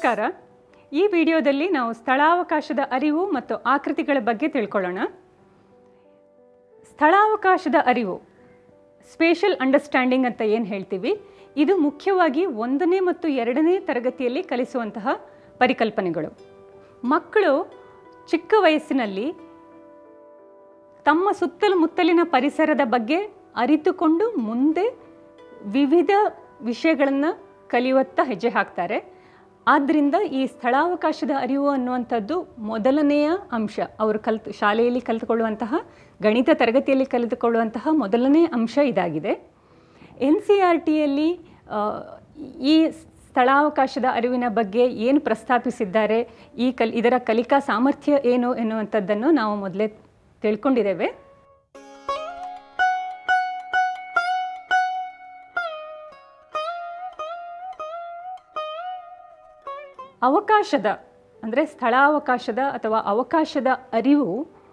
ನಮಸ್ಕಾರ ಈ ವಿಡಿಯೋದಲ್ಲಿ ನಾವು ಸ್ಥಳಾವಕಾಶದ ಅರಿವು ಮತ್ತು ಆಕೃತಿಗಳ ಬಗ್ಗೆ ತಿಳ್ಕೊಳ್ಳೋಣ ಸ್ಥಳಾವಕಾಶದ ಅರಿವು ಸ್ಪೇಷಲ್ ಅಂಡರ್ಸ್ಟ್ಯಾಂಡಿಂಗ್ ಅಂತ ಏನು ಹೇಳ್ತೀವಿ ಇದು ಮುಖ್ಯವಾಗಿ ಒಂದನೇ ಮತ್ತು ಎರಡನೇ ತರಗತಿಯಲ್ಲಿ ಕಲಿಸುವಂತಹ ಪರಿಕಲ್ಪನೆಗಳು ಮಕ್ಕಳು ಚಿಕ್ಕ ವಯಸ್ಸಿನಲ್ಲಿ ತಮ್ಮ ಸುತ್ತಲೂ ಮುತ್ತಲಿನ ಪರಿಸರದ ಬಗ್ಗೆ ಅರಿತುಕೊಂಡು ಮುಂದೆ ವಿವಿಧ ವಿಷಯಗಳನ್ನು ಕಲಿಯುವತ್ತ ಹೆಜ್ಜೆ ಹಾಕ್ತಾರೆ ಆದ್ದರಿಂದ ಈ ಸ್ಥಳಾವಕಾಶದ ಅರಿವು ಅನ್ನುವಂಥದ್ದು ಮೊದಲನೆಯ ಅಂಶ ಅವರು ಕಲ್ತು ಶಾಲೆಯಲ್ಲಿ ಕಲಿತುಕೊಳ್ಳುವಂತಹ ಗಣಿತ ತರಗತಿಯಲ್ಲಿ ಕಲಿತುಕೊಳ್ಳುವಂತಹ ಮೊದಲನೇ ಅಂಶ ಇದಾಗಿದೆ ಎನ್ ಸಿ ಆರ್ ಟಿಯಲ್ಲಿ ಈ ಸ್ಥಳಾವಕಾಶದ ಅರಿವಿನ ಬಗ್ಗೆ ಏನು ಪ್ರಸ್ತಾಪಿಸಿದ್ದಾರೆ ಈ ಕಲ್ ಇದರ ಕಲಿಕಾ ಸಾಮರ್ಥ್ಯ ಏನು ಎನ್ನುವಂಥದ್ದನ್ನು ನಾವು ಮೊದಲೇ ತಿಳ್ಕೊಂಡಿದ್ದೇವೆ ಅವಕಾಶದ ಅಂದರೆ ಸ್ಥಳಾವಕಾಶದ ಅಥವಾ ಅವಕಾಶದ ಅರಿವು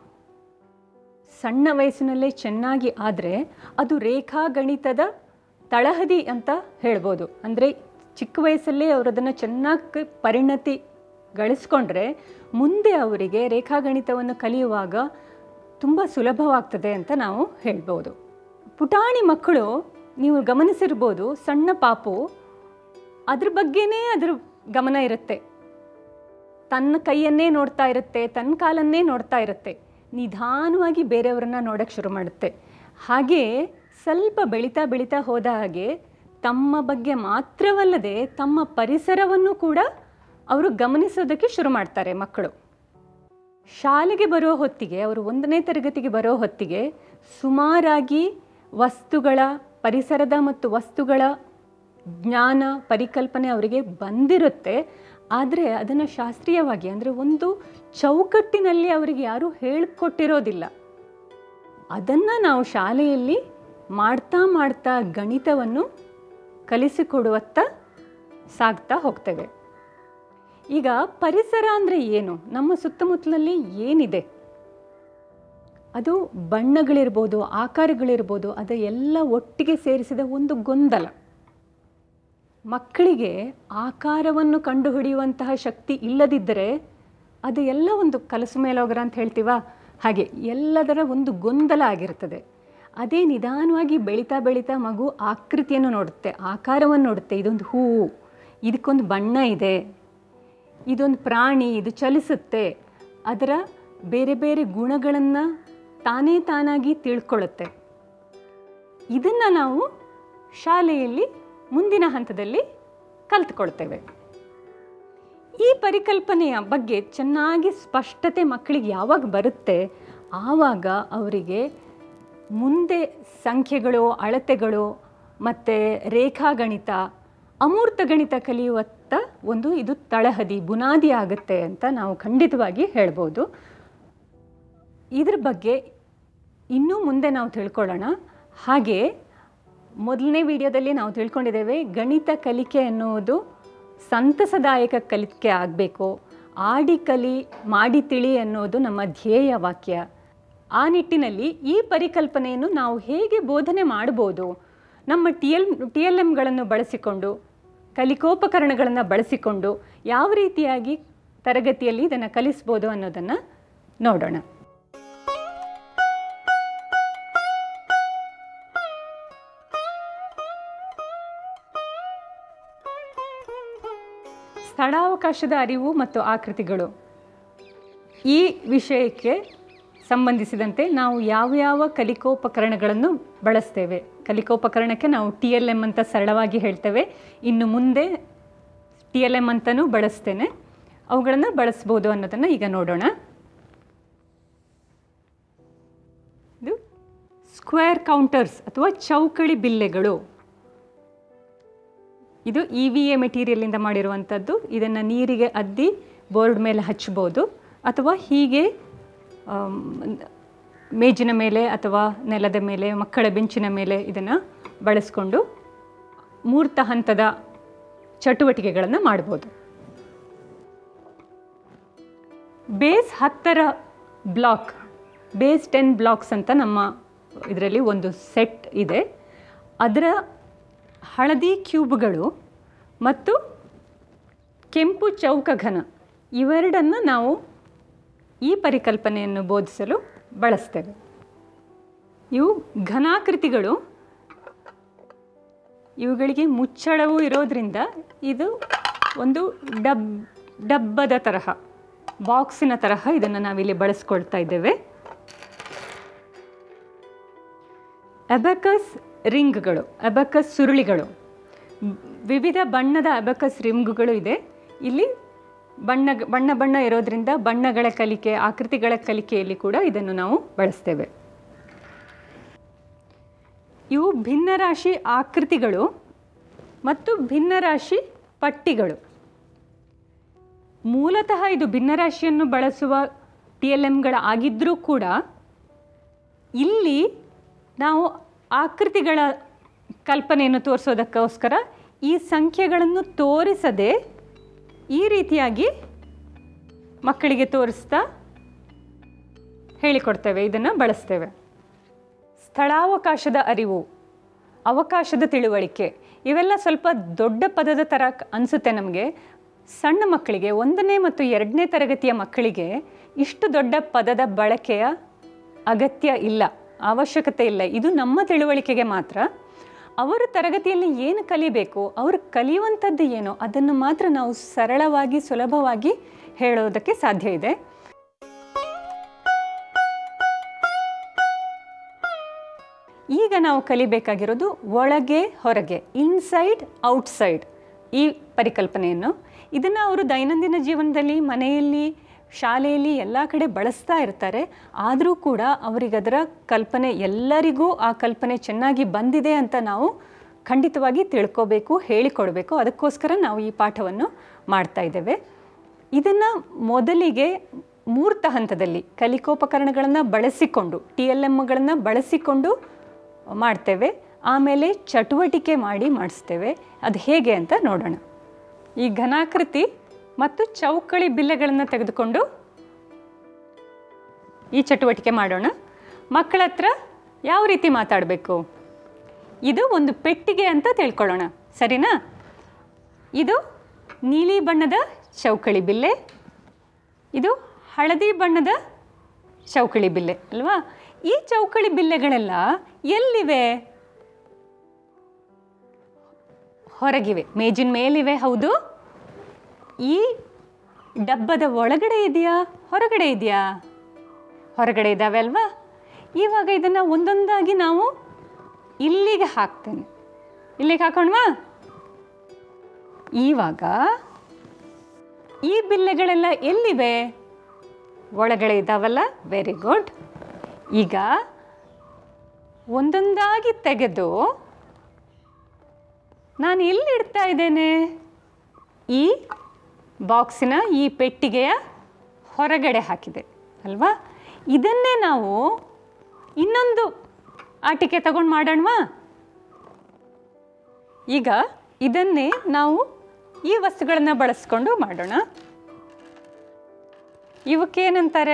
ಸಣ್ಣ ವಯಸ್ಸಿನಲ್ಲೇ ಚೆನ್ನಾಗಿ ಆದರೆ ಅದು ರೇಖಾಗಣಿತದ ತಳಹದಿ ಅಂತ ಹೇಳ್ಬೋದು ಅಂದರೆ ಚಿಕ್ಕ ವಯಸ್ಸಲ್ಲೇ ಅವರು ಅದನ್ನು ಚೆನ್ನಾಗಿ ಪರಿಣತಿ ಗಳಿಸ್ಕೊಂಡ್ರೆ ಮುಂದೆ ಅವರಿಗೆ ರೇಖಾಗಣಿತವನ್ನು ಕಲಿಯುವಾಗ ತುಂಬ ಸುಲಭವಾಗ್ತದೆ ಅಂತ ನಾವು ಹೇಳ್ಬೋದು ಪುಟಾಣಿ ಮಕ್ಕಳು ನೀವು ಗಮನಿಸಿರ್ಬೋದು ಸಣ್ಣ ಪಾಪು ಅದ್ರ ಬಗ್ಗೆನೇ ಅದ್ರ ಗಮನ ಇರುತ್ತೆ ತನ್ನ ಕೈಯನ್ನೇ ನೋಡ್ತಾ ಇರುತ್ತೆ ತನ್ನ ಕಾಲನ್ನೇ ನೋಡ್ತಾ ಇರುತ್ತೆ ನಿಧಾನವಾಗಿ ಬೇರೆಯವ್ರನ್ನ ನೋಡೋಕ್ಕೆ ಶುರು ಮಾಡುತ್ತೆ ಹಾಗೆ ಸ್ವಲ್ಪ ಬೆಳೀತಾ ಬೆಳೀತಾ ಹೋದ ಹಾಗೆ ತಮ್ಮ ಬಗ್ಗೆ ಮಾತ್ರವಲ್ಲದೆ ತಮ್ಮ ಪರಿಸರವನ್ನು ಕೂಡ ಅವರು ಗಮನಿಸೋದಕ್ಕೆ ಶುರು ಮಾಡ್ತಾರೆ ಮಕ್ಕಳು ಶಾಲೆಗೆ ಬರೋ ಹೊತ್ತಿಗೆ ಅವರು ಒಂದನೇ ತರಗತಿಗೆ ಬರೋ ಹೊತ್ತಿಗೆ ಸುಮಾರಾಗಿ ವಸ್ತುಗಳ ಪರಿಸರದ ಮತ್ತು ವಸ್ತುಗಳ ಜ್ಞಾನ ಪರಿಕಲ್ಪನೆ ಅವರಿಗೆ ಬಂದಿರುತ್ತೆ ಆದರೆ ಅದನ್ನು ಶಾಸ್ತ್ರೀಯವಾಗಿ ಅಂದರೆ ಒಂದು ಚೌಕಟ್ಟಿನಲ್ಲಿ ಅವರಿಗೆ ಯಾರೂ ಹೇಳಿಕೊಟ್ಟಿರೋದಿಲ್ಲ ಅದನ್ನು ನಾವು ಶಾಲೆಯಲ್ಲಿ ಮಾಡ್ತಾ ಮಾಡ್ತಾ ಗಣಿತವನ್ನು ಕಲಿಸಿಕೊಡುವತ್ತ ಸಾಗ್ತಾ ಹೋಗ್ತೇವೆ ಈಗ ಪರಿಸರ ಅಂದರೆ ಏನು ನಮ್ಮ ಸುತ್ತಮುತ್ತಲಲ್ಲಿ ಏನಿದೆ ಅದು ಬಣ್ಣಗಳಿರ್ಬೋದು ಆಕಾರಗಳಿರ್ಬೋದು ಅದು ಎಲ್ಲ ಒಟ್ಟಿಗೆ ಸೇರಿಸಿದ ಒಂದು ಗೊಂದಲ ಮಕ್ಕಳಿಗೆ ಆಕಾರವನ್ನು ಕಂಡುಹಿಡಿಯುವಂತಹ ಶಕ್ತಿ ಇಲ್ಲದಿದ್ದರೆ ಅದು ಎಲ್ಲ ಒಂದು ಕಲಸು ಮೇಲೋಗರ ಅಂತ ಹೇಳ್ತೀವ ಹಾಗೆ ಎಲ್ಲದರ ಒಂದು ಗೊಂದಲ ಆಗಿರ್ತದೆ ಅದೇ ನಿಧಾನವಾಗಿ ಬೆಳೀತಾ ಬೆಳೀತಾ ಮಗು ಆಕೃತಿಯನ್ನು ನೋಡುತ್ತೆ ಆಕಾರವನ್ನು ನೋಡುತ್ತೆ ಇದೊಂದು ಹೂವು ಇದಕ್ಕೊಂದು ಬಣ್ಣ ಇದೆ ಇದೊಂದು ಪ್ರಾಣಿ ಇದು ಚಲಿಸುತ್ತೆ ಅದರ ಬೇರೆ ಬೇರೆ ಗುಣಗಳನ್ನು ತಾನೇ ತಾನಾಗಿ ತಿಳ್ಕೊಳ್ಳುತ್ತೆ ಇದನ್ನು ನಾವು ಶಾಲೆಯಲ್ಲಿ ಮುಂದಿನ ಹಂತದಲ್ಲಿ ಕಲ್ತ್ಕೊಳ್ತೇವೆ ಈ ಪರಿಕಲ್ಪನೆಯ ಬಗ್ಗೆ ಚೆನ್ನಾಗಿ ಸ್ಪಷ್ಟತೆ ಮಕ್ಕಳಿಗೆ ಯಾವಾಗ ಬರುತ್ತೆ ಆವಾಗ ಅವರಿಗೆ ಮುಂದೆ ಸಂಖ್ಯೆಗಳು ಅಳತೆಗಳು ಮತ್ತು ರೇಖಾಗಣಿತ ಅಮೂರ್ತ ಗಣಿತ ಕಲಿಯುವತ್ತ ಒಂದು ಇದು ತಳಹದಿ ಬುನಾದಿ ಆಗುತ್ತೆ ಅಂತ ನಾವು ಖಂಡಿತವಾಗಿ ಹೇಳ್ಬೋದು ಇದ್ರ ಬಗ್ಗೆ ಇನ್ನೂ ಮುಂದೆ ನಾವು ತಿಳ್ಕೊಳ್ಳೋಣ ಹಾಗೆ ಮೊದಲನೇ ವಿಡಿಯೋದಲ್ಲಿ ನಾವು ತಿಳ್ಕೊಂಡಿದ್ದೇವೆ ಗಣಿತ ಕಲಿಕೆ ಅನ್ನುವುದು ಸಂತಸದಾಯಕ ಕಲಿಕೆ ಆಗಬೇಕು ಆಡಿ ಕಲಿ ಮಾಡಿ ತಿಳಿ ಅನ್ನೋದು ನಮ್ಮ ಧ್ಯೇಯ ವಾಕ್ಯ ಆ ನಿಟ್ಟಿನಲ್ಲಿ ಈ ಪರಿಕಲ್ಪನೆಯನ್ನು ನಾವು ಹೇಗೆ ಬೋಧನೆ ಮಾಡ್ಬೋದು ನಮ್ಮ ಟಿ ಎಲ್ ಟಿ ಎಲ್ ಎಮ್ಗಳನ್ನು ಬಳಸಿಕೊಂಡು ಕಲಿಕೋಪಕರಣಗಳನ್ನು ಬಳಸಿಕೊಂಡು ಯಾವ ರೀತಿಯಾಗಿ ತರಗತಿಯಲ್ಲಿ ಇದನ್ನು ಕಲಿಸ್ಬೋದು ಅನ್ನೋದನ್ನು ನೋಡೋಣ ಸ್ಥಳಾವಕಾಶದ ಅರಿವು ಮತ್ತು ಆಕೃತಿಗಳು ಈ ವಿಷಯಕ್ಕೆ ಸಂಬಂಧಿಸಿದಂತೆ ನಾವು ಯಾವ ಯಾವ ಕಲಿಕೋಪಕರಣಗಳನ್ನು ಬಳಸ್ತೇವೆ ಕಲಿಕೋಪಕರಣಕ್ಕೆ ನಾವು ಟಿ ಎಲ್ ಎಮ್ ಅಂತ ಸರಳವಾಗಿ ಹೇಳ್ತೇವೆ ಇನ್ನು ಮುಂದೆ ಟಿ ಎಲ್ ಎಮ್ ಅಂತಲೂ ಬಳಸ್ತೇನೆ ಅವುಗಳನ್ನು ಬಳಸ್ಬೋದು ಅನ್ನೋದನ್ನು ಈಗ ನೋಡೋಣ ಇದು ಸ್ಕ್ವೇರ್ ಕೌಂಟರ್ಸ್ ಅಥವಾ ಚೌಕಳಿ ಬಿಲ್ಲೆಗಳು ಇದು ಇ ವಿ ಎ ಮೆಟೀರಿಯಲಿಂದ ಮಾಡಿರುವಂಥದ್ದು ಇದನ್ನು ನೀರಿಗೆ ಅದ್ದಿ ಬೋರ್ಡ್ ಮೇಲೆ ಹಚ್ಬೋದು ಅಥವಾ ಹೀಗೆ ಮೇಜಿನ ಮೇಲೆ ಅಥವಾ ನೆಲದ ಮೇಲೆ ಮಕ್ಕಳ ಬೆಂಚಿನ ಮೇಲೆ ಇದನ್ನು ಬಳಸ್ಕೊಂಡು ಮೂರ್ತ ಹಂತದ ಚಟುವಟಿಕೆಗಳನ್ನು ಮಾಡ್ಬೋದು ಬೇಸ್ ಹತ್ತರ ಬ್ಲಾಕ್ ಬೇಸ್ ಟೆನ್ ಬ್ಲಾಕ್ಸ್ ಅಂತ ನಮ್ಮ ಇದರಲ್ಲಿ ಒಂದು ಸೆಟ್ ಇದೆ ಅದರ ಹಳದಿ ಕ್ಯೂಬ್ಗಳು ಮತ್ತು ಕೆಂಪು ಚೌಕ ಘನ ಇವೆರಡನ್ನು ನಾವು ಈ ಪರಿಕಲ್ಪನೆಯನ್ನು ಬೋಧಿಸಲು ಬಳಸ್ತೇವೆ ಇವು ಘನಾಕೃತಿಗಳು ಇವುಗಳಿಗೆ ಮುಚ್ಚಳವು ಇರೋದ್ರಿಂದ ಇದು ಒಂದು ಡಬ್ ಡಬ್ಬದ ತರಹ ಬಾಕ್ಸಿನ ತರಹ ಇದನ್ನು ನಾವಿಲ್ಲಿ ಬಳಸ್ಕೊಳ್ತಾ ಇದ್ದೇವೆ ಅಬಕಸ್ ರಿಂಗ್ಗಳು ಅಬಕಸ್ ಸುರುಳಿಗಳು ವಿವಿಧ ಬಣ್ಣದ ಅಬಕಸ್ ರಿಂಗ್ಗಳು ಇದೆ ಇಲ್ಲಿ ಬಣ್ಣ ಬಣ್ಣ ಬಣ್ಣ ಇರೋದ್ರಿಂದ ಬಣ್ಣಗಳ ಕಲಿಕೆ ಆಕೃತಿಗಳ ಕಲಿಕೆಯಲ್ಲಿ ಕೂಡ ಇದನ್ನು ನಾವು ಬಳಸ್ತೇವೆ ಇವು ಭಿನ್ನರಾಶಿ ಆಕೃತಿಗಳು ಮತ್ತು ಭಿನ್ನರಾಶಿ ಪಟ್ಟಿಗಳು ಮೂಲತಃ ಇದು ಭಿನ್ನರಾಶಿಯನ್ನು ಬಳಸುವ ಟಿ ಎಲ್ ಎಮ್ಗಳ ಆಗಿದ್ದರೂ ಕೂಡ ಇಲ್ಲಿ ನಾವು ಆಕೃತಿಗಳ ಕಲ್ಪನೆಯನ್ನು ತೋರಿಸೋದಕ್ಕೋಸ್ಕರ ಈ ಸಂಖ್ಯೆಗಳನ್ನು ತೋರಿಸದೆ ಈ ರೀತಿಯಾಗಿ ಮಕ್ಕಳಿಗೆ ತೋರಿಸ್ತಾ ಹೇಳಿಕೊಡ್ತೇವೆ ಇದನ್ನು ಬಳಸ್ತೇವೆ ಸ್ಥಳಾವಕಾಶದ ಅರಿವು ಅವಕಾಶದ ತಿಳುವಳಿಕೆ ಇವೆಲ್ಲ ಸ್ವಲ್ಪ ದೊಡ್ಡ ಪದದ ಥರ ಅನಿಸುತ್ತೆ ನಮಗೆ ಸಣ್ಣ ಮಕ್ಕಳಿಗೆ ಒಂದನೇ ಮತ್ತು ಎರಡನೇ ತರಗತಿಯ ಮಕ್ಕಳಿಗೆ ಇಷ್ಟು ದೊಡ್ಡ ಪದದ ಬಳಕೆಯ ಅಗತ್ಯ ಇಲ್ಲ ಅವಶ್ಯಕತೆ ಇಲ್ಲ ಇದು ನಮ್ಮ ತಿಳುವಳಿಕೆಗೆ ಮಾತ್ರ ಅವರು ತರಗತಿಯಲ್ಲಿ ಏನು ಕಲಿಬೇಕು ಅವರು ಕಲಿಯುವಂಥದ್ದು ಏನೋ ಅದನ್ನು ಮಾತ್ರ ನಾವು ಸರಳವಾಗಿ ಸುಲಭವಾಗಿ ಹೇಳೋದಕ್ಕೆ ಸಾಧ್ಯ ಇದೆ ಈಗ ನಾವು ಕಲಿಬೇಕಾಗಿರೋದು ಒಳಗೆ ಹೊರಗೆ ಇನ್ಸೈಡ್ ಔಟ್ಸೈಡ್ ಈ ಪರಿಕಲ್ಪನೆಯನ್ನು ಇದನ್ನು ಅವರು ದೈನಂದಿನ ಜೀವನದಲ್ಲಿ ಮನೆಯಲ್ಲಿ ಶಾಲೆಯಲ್ಲಿ ಎಲ್ಲ ಕಡೆ ಬಳಸ್ತಾ ಇರ್ತಾರೆ ಆದರೂ ಕೂಡ ಅವರಿಗೆ ಅದರ ಕಲ್ಪನೆ ಎಲ್ಲರಿಗೂ ಆ ಕಲ್ಪನೆ ಚೆನ್ನಾಗಿ ಬಂದಿದೆ ಅಂತ ನಾವು ಖಂಡಿತವಾಗಿ ತಿಳ್ಕೋಬೇಕು ಹೇಳಿಕೊಡ್ಬೇಕು ಅದಕ್ಕೋಸ್ಕರ ನಾವು ಈ ಪಾಠವನ್ನು ಮಾಡ್ತಾ ಇದ್ದೇವೆ ಇದನ್ನು ಮೊದಲಿಗೆ ಮೂರ್ತ ಹಂತದಲ್ಲಿ ಕಲಿಕೋಪಕರಣಗಳನ್ನು ಬಳಸಿಕೊಂಡು ಟಿ ಎಲ್ ಎಮ್ಗಳನ್ನು ಬಳಸಿಕೊಂಡು ಮಾಡ್ತೇವೆ ಆಮೇಲೆ ಚಟುವಟಿಕೆ ಮಾಡಿ ಮಾಡಿಸ್ತೇವೆ ಅದು ಹೇಗೆ ಅಂತ ನೋಡೋಣ ಈ ಘನಾಕೃತಿ ಮತ್ತು ಚೌಕಳಿ ಬಿಲ್ಲೆಗಳನ್ನು ತೆಗೆದುಕೊಂಡು ಈ ಚಟುವಟಿಕೆ ಮಾಡೋಣ ಮಕ್ಕಳ ಹತ್ರ ಯಾವ ರೀತಿ ಮಾತಾಡಬೇಕು ಇದು ಒಂದು ಪೆಟ್ಟಿಗೆ ಅಂತ ತಿಳ್ಕೊಳ್ಳೋಣ ಸರಿನಾ ಇದು ನೀಲಿ ಬಣ್ಣದ ಚೌಕಳಿ ಬಿಲ್ಲೆ ಇದು ಹಳದಿ ಬಣ್ಣದ ಚೌಕಳಿ ಬಿಲ್ಲೆ ಅಲ್ವಾ ಈ ಚೌಕಳಿ ಬಿಲ್ಲೆಗಳೆಲ್ಲ ಎಲ್ಲಿವೆ ಹೊರಗಿವೆ ಮೇಜಿನ ಮೇಲಿವೆ ಹೌದು ಈ ಡಬ್ಬದ ಒಳಗಡೆ ಇದೆಯಾ ಹೊರಗಡೆ ಇದೆಯಾ ಹೊರಗಡೆ ಇದ್ದಾವೆ ಅಲ್ವಾ ಇವಾಗ ಇದನ್ನು ಒಂದೊಂದಾಗಿ ನಾವು ಇಲ್ಲಿಗೆ ಹಾಕ್ತೇನೆ ಇಲ್ಲಿಗೆ ಹಾಕೋಣವಾ ಇವಾಗ ಈ ಬಿಲ್ಲೆಗಳೆಲ್ಲ ಎಲ್ಲಿವೆ ಒಳಗಡೆ ಇದ್ದಾವಲ್ಲ ವೆರಿ ಗುಡ್ ಈಗ ಒಂದೊಂದಾಗಿ ತೆಗೆದು ನಾನು ಎಲ್ಲಿ ಇಡ್ತಾ ಇದ್ದೇನೆ ಈ ಬಾಕ್ಸಿನ ಈ ಪೆಟ್ಟಿಗೆಯ ಹೊರಗಡೆ ಹಾಕಿದೆ ಅಲ್ವಾ ಇದನ್ನೇ ನಾವು ಇನ್ನೊಂದು ಆಟಿಕೆ ತಗೊಂಡು ಮಾಡೋಣವಾ ಈಗ ಇದನ್ನೇ ನಾವು ಈ ವಸ್ತುಗಳನ್ನು ಬಳಸ್ಕೊಂಡು ಮಾಡೋಣ ಇವಕ್ಕೇನಂತಾರೆ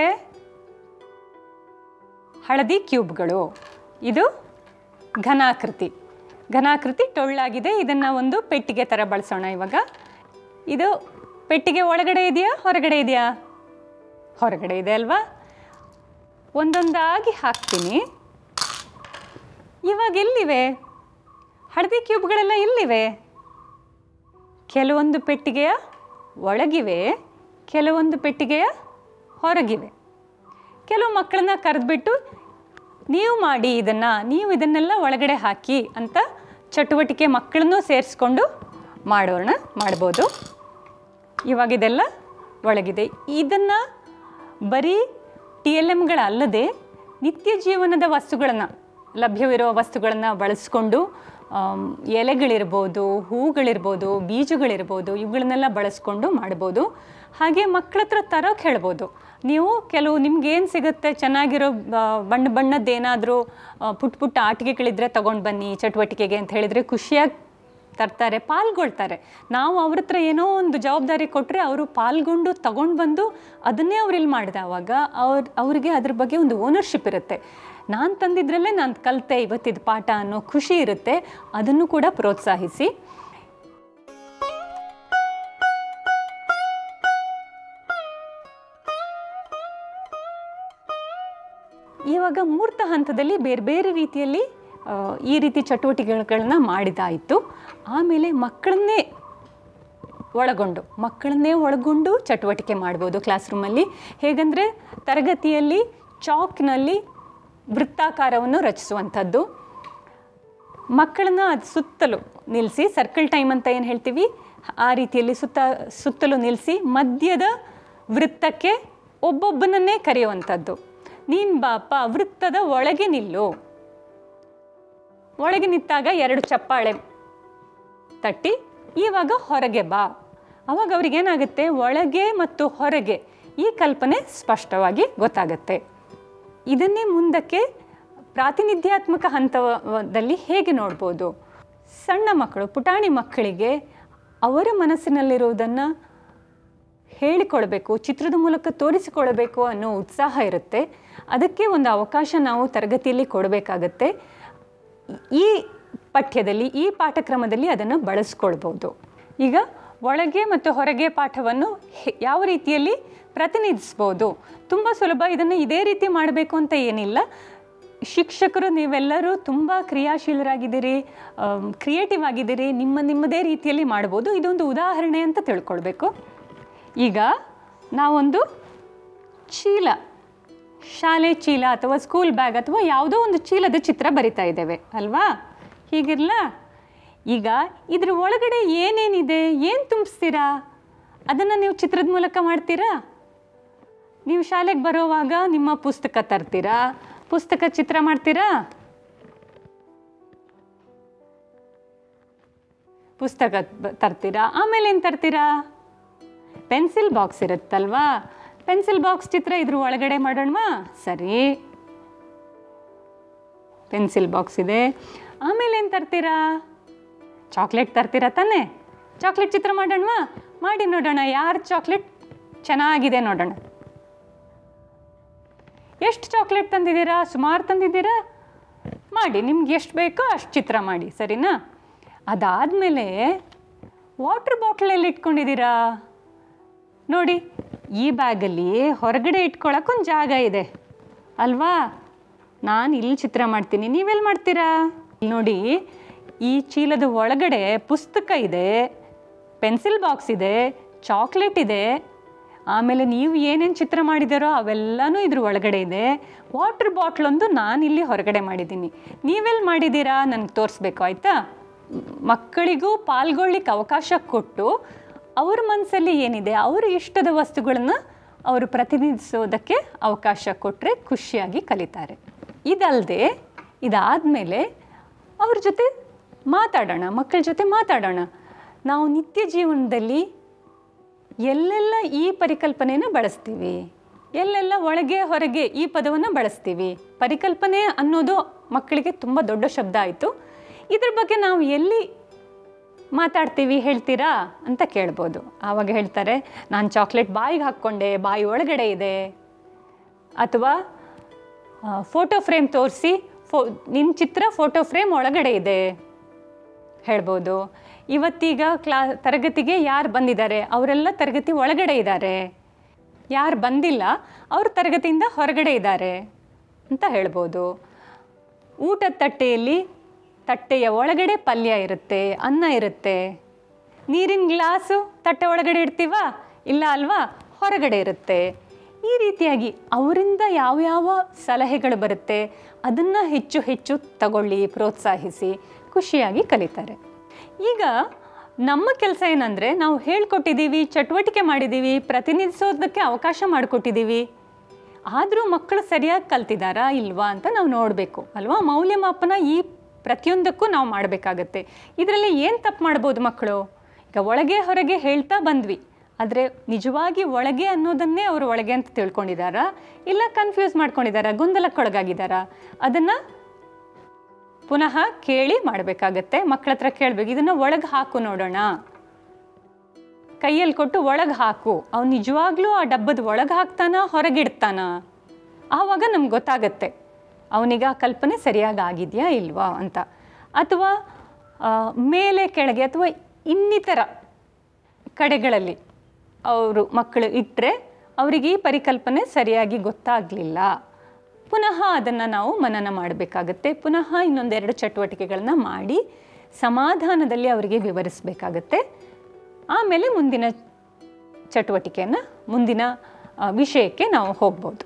ಹಳದಿ ಕ್ಯೂಬ್ಗಳು ಇದು ಘನಾಕೃತಿ ಘನಾಕೃತಿ ಟೊಳ್ಳಾಗಿದೆ ಇದನ್ನು ಒಂದು ಪೆಟ್ಟಿಗೆ ಥರ ಬಳಸೋಣ ಇವಾಗ ಇದು ಪೆಟ್ಟಿಗೆ ಒಳಗಡೆ ಇದೆಯಾ ಹೊರಗಡೆ ಇದೆಯಾ ಹೊರಗಡೆ ಇದೆ ಅಲ್ವಾ ಒಂದೊಂದಾಗಿ ಹಾಕ್ತೀನಿ ಇವಾಗ ಎಲ್ಲಿವೆ ಹಳದಿ ಕ್ಯೂಬ್ಗಳೆಲ್ಲ ಎಲ್ಲಿವೆ ಕೆಲವೊಂದು ಪೆಟ್ಟಿಗೆಯ ಒಳಗಿವೆ ಕೆಲವೊಂದು ಪೆಟ್ಟಿಗೆಯ ಹೊರಗಿವೆ ಕೆಲವು ಮಕ್ಕಳನ್ನ ಕರೆದ್ಬಿಟ್ಟು ನೀವು ಮಾಡಿ ಇದನ್ನು ನೀವು ಇದನ್ನೆಲ್ಲ ಒಳಗಡೆ ಹಾಕಿ ಅಂತ ಚಟುವಟಿಕೆ ಮಕ್ಕಳನ್ನೂ ಸೇರಿಸ್ಕೊಂಡು ಮಾಡೋಣ ಮಾಡ್ಬೋದು ಇವಾಗ ಇದೆಲ್ಲ ಒಳಗಿದೆ ಇದನ್ನು ಬರೀ ಟಿ ಎಲ್ ಎಮ್ಗಳಲ್ಲದೆ ನಿತ್ಯ ಜೀವನದ ವಸ್ತುಗಳನ್ನು ಲಭ್ಯವಿರುವ ವಸ್ತುಗಳನ್ನು ಬಳಸ್ಕೊಂಡು ಆಮ್, ಎಲೆಗಳಿರ್ಬೋದು ಹೂಗಳಿರ್ಬೋದು ಬೀಜಗಳಿರ್ಬೋದು ಇವುಗಳನ್ನೆಲ್ಲ ಬಳಸ್ಕೊಂಡು ಮಾಡ್ಬೋದು ಹಾಗೆ ಮಕ್ಕಳ ಹತ್ರ ತರೋಕೆ ಹೇಳ್ಬೋದು ನೀವು ಕೆಲವು ನಿಮ್ಗೆ ಏನು ಸಿಗುತ್ತೆ ಚೆನ್ನಾಗಿರೋ ಆ, ಬಣ್ಣ ಬಣ್ಣದ್ದು ಏನಾದರೂ ಪುಟ್ಟ ಪುಟ್ಟ ಆಟಿಕೆಗಳಿದ್ರೆ ತೊಗೊಂಡು ಬನ್ನಿ ಚಟುವಟಿಕೆಗೆ ಅಂತ ಹೇಳಿದರೆ ಖುಷಿಯಾಗಿ ತರ್ತಾರೆ ಪಾಲ್ಗೊಳ್ತಾರೆ ನಾವು ಅವ್ರ ಹತ್ರ ಏನೋ ಒಂದು ಜವಾಬ್ದಾರಿ ಕೊಟ್ಟರೆ ಅವರು ಪಾಲ್ಗೊಂಡು ತಗೊಂಡು ಬಂದು ಅದನ್ನೇ ಅವ್ರು ಇಲ್ಲಿ ಮಾಡಿದವಾಗ ಅವ್ರ ಅವ್ರಿಗೆ ಅದ್ರ ಬಗ್ಗೆ ಒಂದು ಓನರ್ಶಿಪ್ ಇರುತ್ತೆ ನಾನು ತಂದಿದ್ರಲ್ಲೇ ನಾನು ಕಲಿತೆ ಇವತ್ತಿದ ಪಾಠ ಅನ್ನೋ ಖುಷಿ ಇರುತ್ತೆ ಅದನ್ನು ಕೂಡ ಪ್ರೋತ್ಸಾಹಿಸಿ ಇವಾಗ ಮೂರ್ತ ಹಂತದಲ್ಲಿ ಬೇರೆ ಬೇರೆ ರೀತಿಯಲ್ಲಿ ಆ, ಈ ರೀತಿ ಚಟುವಟಿಕೆಗಳನ್ನ ಮಾಡಿದಾಯಿತು ಆಮೇಲೆ ಮಕ್ಕಳನ್ನೇ ಒಳಗೊಂಡು ಮಕ್ಕಳನ್ನೇ ಒಳಗೊಂಡು ಚಟುವಟಿಕೆ ಮಾಡ್ಬೋದು ಕ್ಲಾಸ್ ರೂಮಲ್ಲಿ ಹೇಗೆಂದರೆ ತರಗತಿಯಲ್ಲಿ ಚಾಕ್ನಲ್ಲಿ ವೃತ್ತಾಕಾರವನ್ನು ರಚಿಸುವಂಥದ್ದು ಮಕ್ಕಳನ್ನ ಅದು ಸುತ್ತಲೂ ನಿಲ್ಲಿಸಿ ಸರ್ಕಲ್ ಟೈಮ್ ಅಂತ ಏನು ಹೇಳ್ತೀವಿ ಆ ರೀತಿಯಲ್ಲಿ ಸುತ್ತ ಸುತ್ತಲೂ ನಿಲ್ಲಿಸಿ ಮಧ್ಯದ ವೃತ್ತಕ್ಕೆ ಒಬ್ಬೊಬ್ಬನನ್ನೇ ಕರೆಯುವಂಥದ್ದು ನೀನು ಬಾಪ ವೃತ್ತದ ಒಳಗೆ ನಿಲ್ಲು ಒಳಗೆ ನಿಂತಾಗ ಎರಡು ಚಪ್ಪಾಳೆ ತಟ್ಟಿ ಇವಾಗ ಹೊರಗೆ ಬಾ ಅವಾಗ ಅವ್ರಿಗೇನಾಗುತ್ತೆ ಒಳಗೆ ಮತ್ತು ಹೊರಗೆ ಈ ಕಲ್ಪನೆ ಸ್ಪಷ್ಟವಾಗಿ ಗೊತ್ತಾಗತ್ತೆ ಇದನ್ನೇ ಮುಂದಕ್ಕೆ ಪ್ರಾತಿನಿಧ್ಯಾತ್ಮಕ ಹಂತದಲ್ಲಿ ಹೇಗೆ ನೋಡ್ಬೋದು ಸಣ್ಣ ಮಕ್ಕಳು ಪುಟಾಣಿ ಮಕ್ಕಳಿಗೆ ಅವರ ಮನಸ್ಸಿನಲ್ಲಿರುವುದನ್ನು ಹೇಳಿಕೊಳ್ಬೇಕು ಚಿತ್ರದ ಮೂಲಕ ತೋರಿಸಿಕೊಳ್ಬೇಕು ಅನ್ನೋ ಉತ್ಸಾಹ ಇರುತ್ತೆ ಅದಕ್ಕೆ ಒಂದು ಅವಕಾಶ ನಾವು ತರಗತಿಯಲ್ಲಿ ಕೊಡಬೇಕಾಗತ್ತೆ ಈ ಪಠ್ಯದಲ್ಲಿ ಈ ಪಾಠಕ್ರಮದಲ್ಲಿ ಅದನ್ನು ಬಳಸ್ಕೊಳ್ಬೋದು ಈಗ ಒಳಗೆ ಮತ್ತು ಹೊರಗೆ ಪಾಠವನ್ನು ಹೆ- ಯಾವ ರೀತಿಯಲ್ಲಿ ಪ್ರತಿನಿಧಿಸ್ಬೋದು ತುಂಬ ಸುಲಭ ಇದನ್ನು ಇದೇ ರೀತಿ ಮಾಡಬೇಕು ಅಂತ ಏನಿಲ್ಲ ಶಿಕ್ಷಕರು ನೀವೆಲ್ಲರೂ ತುಂಬ ಕ್ರಿಯಾಶೀಲರಾಗಿದ್ದೀರಿ ಕ್ರಿಯೇಟಿವ್ ಆಗಿದ್ದೀರಿ ನಿಮ್ಮ ನಿಮ್ಮದೇ ರೀತಿಯಲ್ಲಿ ಮಾಡ್ಬೋದು ಇದೊಂದು ಉದಾಹರಣೆ ಅಂತ ತಿಳ್ಕೊಳ್ಬೇಕು ಈಗ ನಾವೊಂದು ಚೀಲ ಶಾಲೆ ಚೀಲ ಅಥವಾ ಸ್ಕೂಲ್ ಬ್ಯಾಗ್ ಅಥವಾ ಯಾವುದೋ ಒಂದು ಚೀಲದ ಚಿತ್ರ ಬರಿತಾ ಇದ್ದೇವೆ ಅಲ್ವಾ ಹೀಗಿರಲ್ಲ ಈಗ ಇದ್ರ ಒಳಗಡೆ ಏನೇನಿದೆ ಏನು ತುಂಬಿಸ್ತೀರಾ ಅದನ್ನು ನೀವು ಚಿತ್ರದ ಮೂಲಕ ಮಾಡ್ತೀರಾ ನೀವು ಶಾಲೆಗೆ ಬರೋವಾಗ ನಿಮ್ಮ ಪುಸ್ತಕ ತರ್ತೀರಾ ಪುಸ್ತಕ ಚಿತ್ರ ಮಾಡ್ತೀರಾ ಪುಸ್ತಕ ಬ- ತರ್ತೀರಾ ಆಮೇಲೆ ಏನು ತರ್ತೀರಾ ಪೆನ್ಸಿಲ್ ಬಾಕ್ಸ್ ಇರುತ್ತಲ್ವಾ ಪೆನ್ಸಿಲ್ ಬಾಕ್ಸ್ ಚಿತ್ರ ಇದ್ರ ಒಳಗಡೆ ಮಾಡೋಣವಾ ಸರಿ ಪೆನ್ಸಿಲ್ ಬಾಕ್ಸ್ ಇದೆ ಆಮೇಲೆ ಏನು ತರ್ತೀರಾ ಚಾಕ್ಲೇಟ್ ತರ್ತೀರಾ ತಾನೇ ಚಾಕ್ಲೇಟ್ ಚಿತ್ರ ಮಾಡೋಣವಾ ಮಾಡಿ ನೋಡೋಣ ಯಾರು ಚಾಕ್ಲೇಟ್ ಚೆನ್ನಾಗಿದೆ ನೋಡೋಣ ಎಷ್ಟು ಚಾಕ್ಲೇಟ್ ತಂದಿದ್ದೀರಾ ಸುಮಾರು ತಂದಿದ್ದೀರಾ ಮಾಡಿ ನಿಮ್ಗೆ ಎಷ್ಟು ಬೇಕೋ ಅಷ್ಟು ಚಿತ್ರ ಮಾಡಿ ಸರಿನಾ ಅದಾದಮೇಲೆ ವಾಟ್ರ್ ಬಾಟ್ಲಲ್ಲಿ ಇಟ್ಕೊಂಡಿದ್ದೀರಾ ನೋಡಿ ಈ ಬ್ಯಾಗಲ್ಲಿ ಹೊರಗಡೆ ಇಟ್ಕೊಳಕ್ಕೊಂದು ಜಾಗ ಇದೆ ಅಲ್ವಾ ನಾನು ಇಲ್ಲಿ ಚಿತ್ರ ಮಾಡ್ತೀನಿ ನೀವೆಲ್ಲಿ ಮಾಡ್ತೀರಾ ಇಲ್ಲಿ ನೋಡಿ ಈ ಚೀಲದ ಒಳಗಡೆ ಪುಸ್ತಕ ಇದೆ ಪೆನ್ಸಿಲ್ ಬಾಕ್ಸ್ ಇದೆ ಚಾಕ್ಲೇಟ್ ಇದೆ ಆಮೇಲೆ ನೀವು ಏನೇನು ಚಿತ್ರ ಮಾಡಿದಾರೋ ಅವೆಲ್ಲನೂ ಇದ್ರ ಒಳಗಡೆ ಇದೆ ವಾಟ್ರ್ ಬಾಟ್ಲೊಂದು ನಾನು ಇಲ್ಲಿ ಹೊರಗಡೆ ಮಾಡಿದ್ದೀನಿ ನೀವೆಲ್ಲಿ ಮಾಡಿದ್ದೀರಾ ನನಗೆ ತೋರಿಸ್ಬೇಕು ಆಯಿತಾ ಮಕ್ಕಳಿಗೂ ಪಾಲ್ಗೊಳ್ಳಿಕ್ಕೆ ಅವಕಾಶ ಕೊಟ್ಟು ಅವ್ರ ಮನಸ್ಸಲ್ಲಿ ಏನಿದೆ ಅವ್ರ ಇಷ್ಟದ ವಸ್ತುಗಳನ್ನು ಅವರು ಪ್ರತಿನಿಧಿಸೋದಕ್ಕೆ ಅವಕಾಶ ಕೊಟ್ಟರೆ ಖುಷಿಯಾಗಿ ಕಲಿತಾರೆ ಇದಲ್ಲದೆ ಇದಾದಮೇಲೆ ಅವ್ರ ಜೊತೆ ಮಾತಾಡೋಣ ಮಕ್ಕಳ ಜೊತೆ ಮಾತಾಡೋಣ ನಾವು ನಿತ್ಯ ಜೀವನದಲ್ಲಿ ಎಲ್ಲೆಲ್ಲ ಈ ಪರಿಕಲ್ಪನೆನ ಬಳಸ್ತೀವಿ ಎಲ್ಲೆಲ್ಲ ಒಳಗೆ ಹೊರಗೆ ಈ ಪದವನ್ನು ಬಳಸ್ತೀವಿ ಪರಿಕಲ್ಪನೆ ಅನ್ನೋದು ಮಕ್ಕಳಿಗೆ ತುಂಬ ದೊಡ್ಡ ಶಬ್ದ ಆಯಿತು ಇದ್ರ ಬಗ್ಗೆ ನಾವು ಎಲ್ಲಿ ಮಾತಾಡ್ತೀವಿ ಹೇಳ್ತೀರಾ ಅಂತ ಕೇಳ್ಬೋದು ಆವಾಗ ಹೇಳ್ತಾರೆ ನಾನು ಚಾಕ್ಲೇಟ್ ಬಾಯಿಗೆ ಹಾಕ್ಕೊಂಡೆ ಬಾಯಿ ಒಳಗಡೆ ಇದೆ ಅಥವಾ ಫೋಟೋ ಫ್ರೇಮ್ ತೋರಿಸಿ ಫೋ ನಿನ್ನ ಚಿತ್ರ ಫೋಟೋ ಫ್ರೇಮ್ ಒಳಗಡೆ ಇದೆ ಹೇಳ್ಬೋದು ಇವತ್ತೀಗ ಕ್ಲಾ ತರಗತಿಗೆ ಯಾರು ಬಂದಿದ್ದಾರೆ ಅವರೆಲ್ಲ ತರಗತಿ ಒಳಗಡೆ ಇದ್ದಾರೆ ಯಾರು ಬಂದಿಲ್ಲ ಅವರು ತರಗತಿಯಿಂದ ಹೊರಗಡೆ ಇದ್ದಾರೆ ಅಂತ ಹೇಳ್ಬೋದು ಊಟದ ತಟ್ಟೆಯಲ್ಲಿ ತಟ್ಟೆಯ ಒಳಗಡೆ ಪಲ್ಯ ಇರುತ್ತೆ ಅನ್ನ ಇರುತ್ತೆ ನೀರಿನ ಗ್ಲಾಸು ತಟ್ಟೆ ಒಳಗಡೆ ಇಡ್ತೀವಾ ಇಲ್ಲ ಅಲ್ವಾ ಹೊರಗಡೆ ಇರುತ್ತೆ ಈ ರೀತಿಯಾಗಿ ಅವರಿಂದ ಯಾವ್ಯಾವ ಸಲಹೆಗಳು ಬರುತ್ತೆ ಅದನ್ನು ಹೆಚ್ಚು ಹೆಚ್ಚು ತಗೊಳ್ಳಿ ಪ್ರೋತ್ಸಾಹಿಸಿ ಖುಷಿಯಾಗಿ ಕಲಿತಾರೆ ಈಗ ನಮ್ಮ ಕೆಲಸ ಏನಂದರೆ ನಾವು ಹೇಳ್ಕೊಟ್ಟಿದ್ದೀವಿ ಚಟುವಟಿಕೆ ಮಾಡಿದ್ದೀವಿ ಪ್ರತಿನಿಧಿಸೋದಕ್ಕೆ ಅವಕಾಶ ಮಾಡಿಕೊಟ್ಟಿದ್ದೀವಿ ಆದರೂ ಮಕ್ಕಳು ಸರಿಯಾಗಿ ಕಲ್ತಿದ್ದಾರಾ ಇಲ್ವಾ ಅಂತ ನಾವು ನೋಡಬೇಕು ಅಲ್ವಾ ಮೌಲ್ಯಮಾಪನ ಈ ಪ್ರತಿಯೊಂದಕ್ಕೂ ನಾವು ಮಾಡಬೇಕಾಗತ್ತೆ ಇದರಲ್ಲಿ ಏನು ತಪ್ಪು ಮಾಡ್ಬೋದು ಮಕ್ಕಳು ಈಗ ಒಳಗೆ ಹೊರಗೆ ಹೇಳ್ತಾ ಬಂದ್ವಿ ಆದರೆ ನಿಜವಾಗಿ ಒಳಗೆ ಅನ್ನೋದನ್ನೇ ಅವರು ಒಳಗೆ ಅಂತ ತಿಳ್ಕೊಂಡಿದ್ದಾರಾ ಇಲ್ಲ ಕನ್ಫ್ಯೂಸ್ ಮಾಡ್ಕೊಂಡಿದ್ದಾರಾ ಗೊಂದಲಕ್ಕೊಳಗಾಗಿದ್ದಾರಾ ಅದನ್ನು ಪುನಃ ಕೇಳಿ ಮಾಡಬೇಕಾಗತ್ತೆ ಮಕ್ಕಳ ಹತ್ರ ಕೇಳಬೇಕು ಇದನ್ನು ಒಳಗೆ ಹಾಕು ನೋಡೋಣ ಕೈಯಲ್ಲಿ ಕೊಟ್ಟು ಒಳಗೆ ಹಾಕು ಅವ್ನು ನಿಜವಾಗ್ಲೂ ಆ ಡಬ್ಬದ ಒಳಗೆ ಹಾಕ್ತಾನ ಹೊರಗಿಡ್ತಾನ ಆವಾಗ ನಮ್ಗೆ ಗೊತ್ತಾಗತ್ತೆ ಅವನಿಗೆ ಆ ಕಲ್ಪನೆ ಸರಿಯಾಗಿ ಆಗಿದೆಯಾ ಇಲ್ವಾ ಅಂತ ಅಥವಾ ಆ, ಮೇಲೆ ಕೆಳಗೆ ಅಥವಾ ಇನ್ನಿತರ ಕಡೆಗಳಲ್ಲಿ ಅವರು ಮಕ್ಕಳು ಇಟ್ಟರೆ ಅವರಿಗೆ ಈ ಪರಿಕಲ್ಪನೆ ಸರಿಯಾಗಿ ಗೊತ್ತಾಗಲಿಲ್ಲ ಪುನಃ ಅದನ್ನು ನಾವು ಮನನ ಮಾಡಬೇಕಾಗತ್ತೆ ಪುನಃ ಇನ್ನೊಂದೆರಡು ಚಟುವಟಿಕೆಗಳನ್ನ ಮಾಡಿ ಸಮಾಧಾನದಲ್ಲಿ ಅವರಿಗೆ ವಿವರಿಸಬೇಕಾಗತ್ತೆ ಆಮೇಲೆ ಮುಂದಿನ ಚಟುವಟಿಕೆಯನ್ನು ಮುಂದಿನ ಆ, ವಿಷಯಕ್ಕೆ ನಾವು ಹೋಗ್ಬೋದು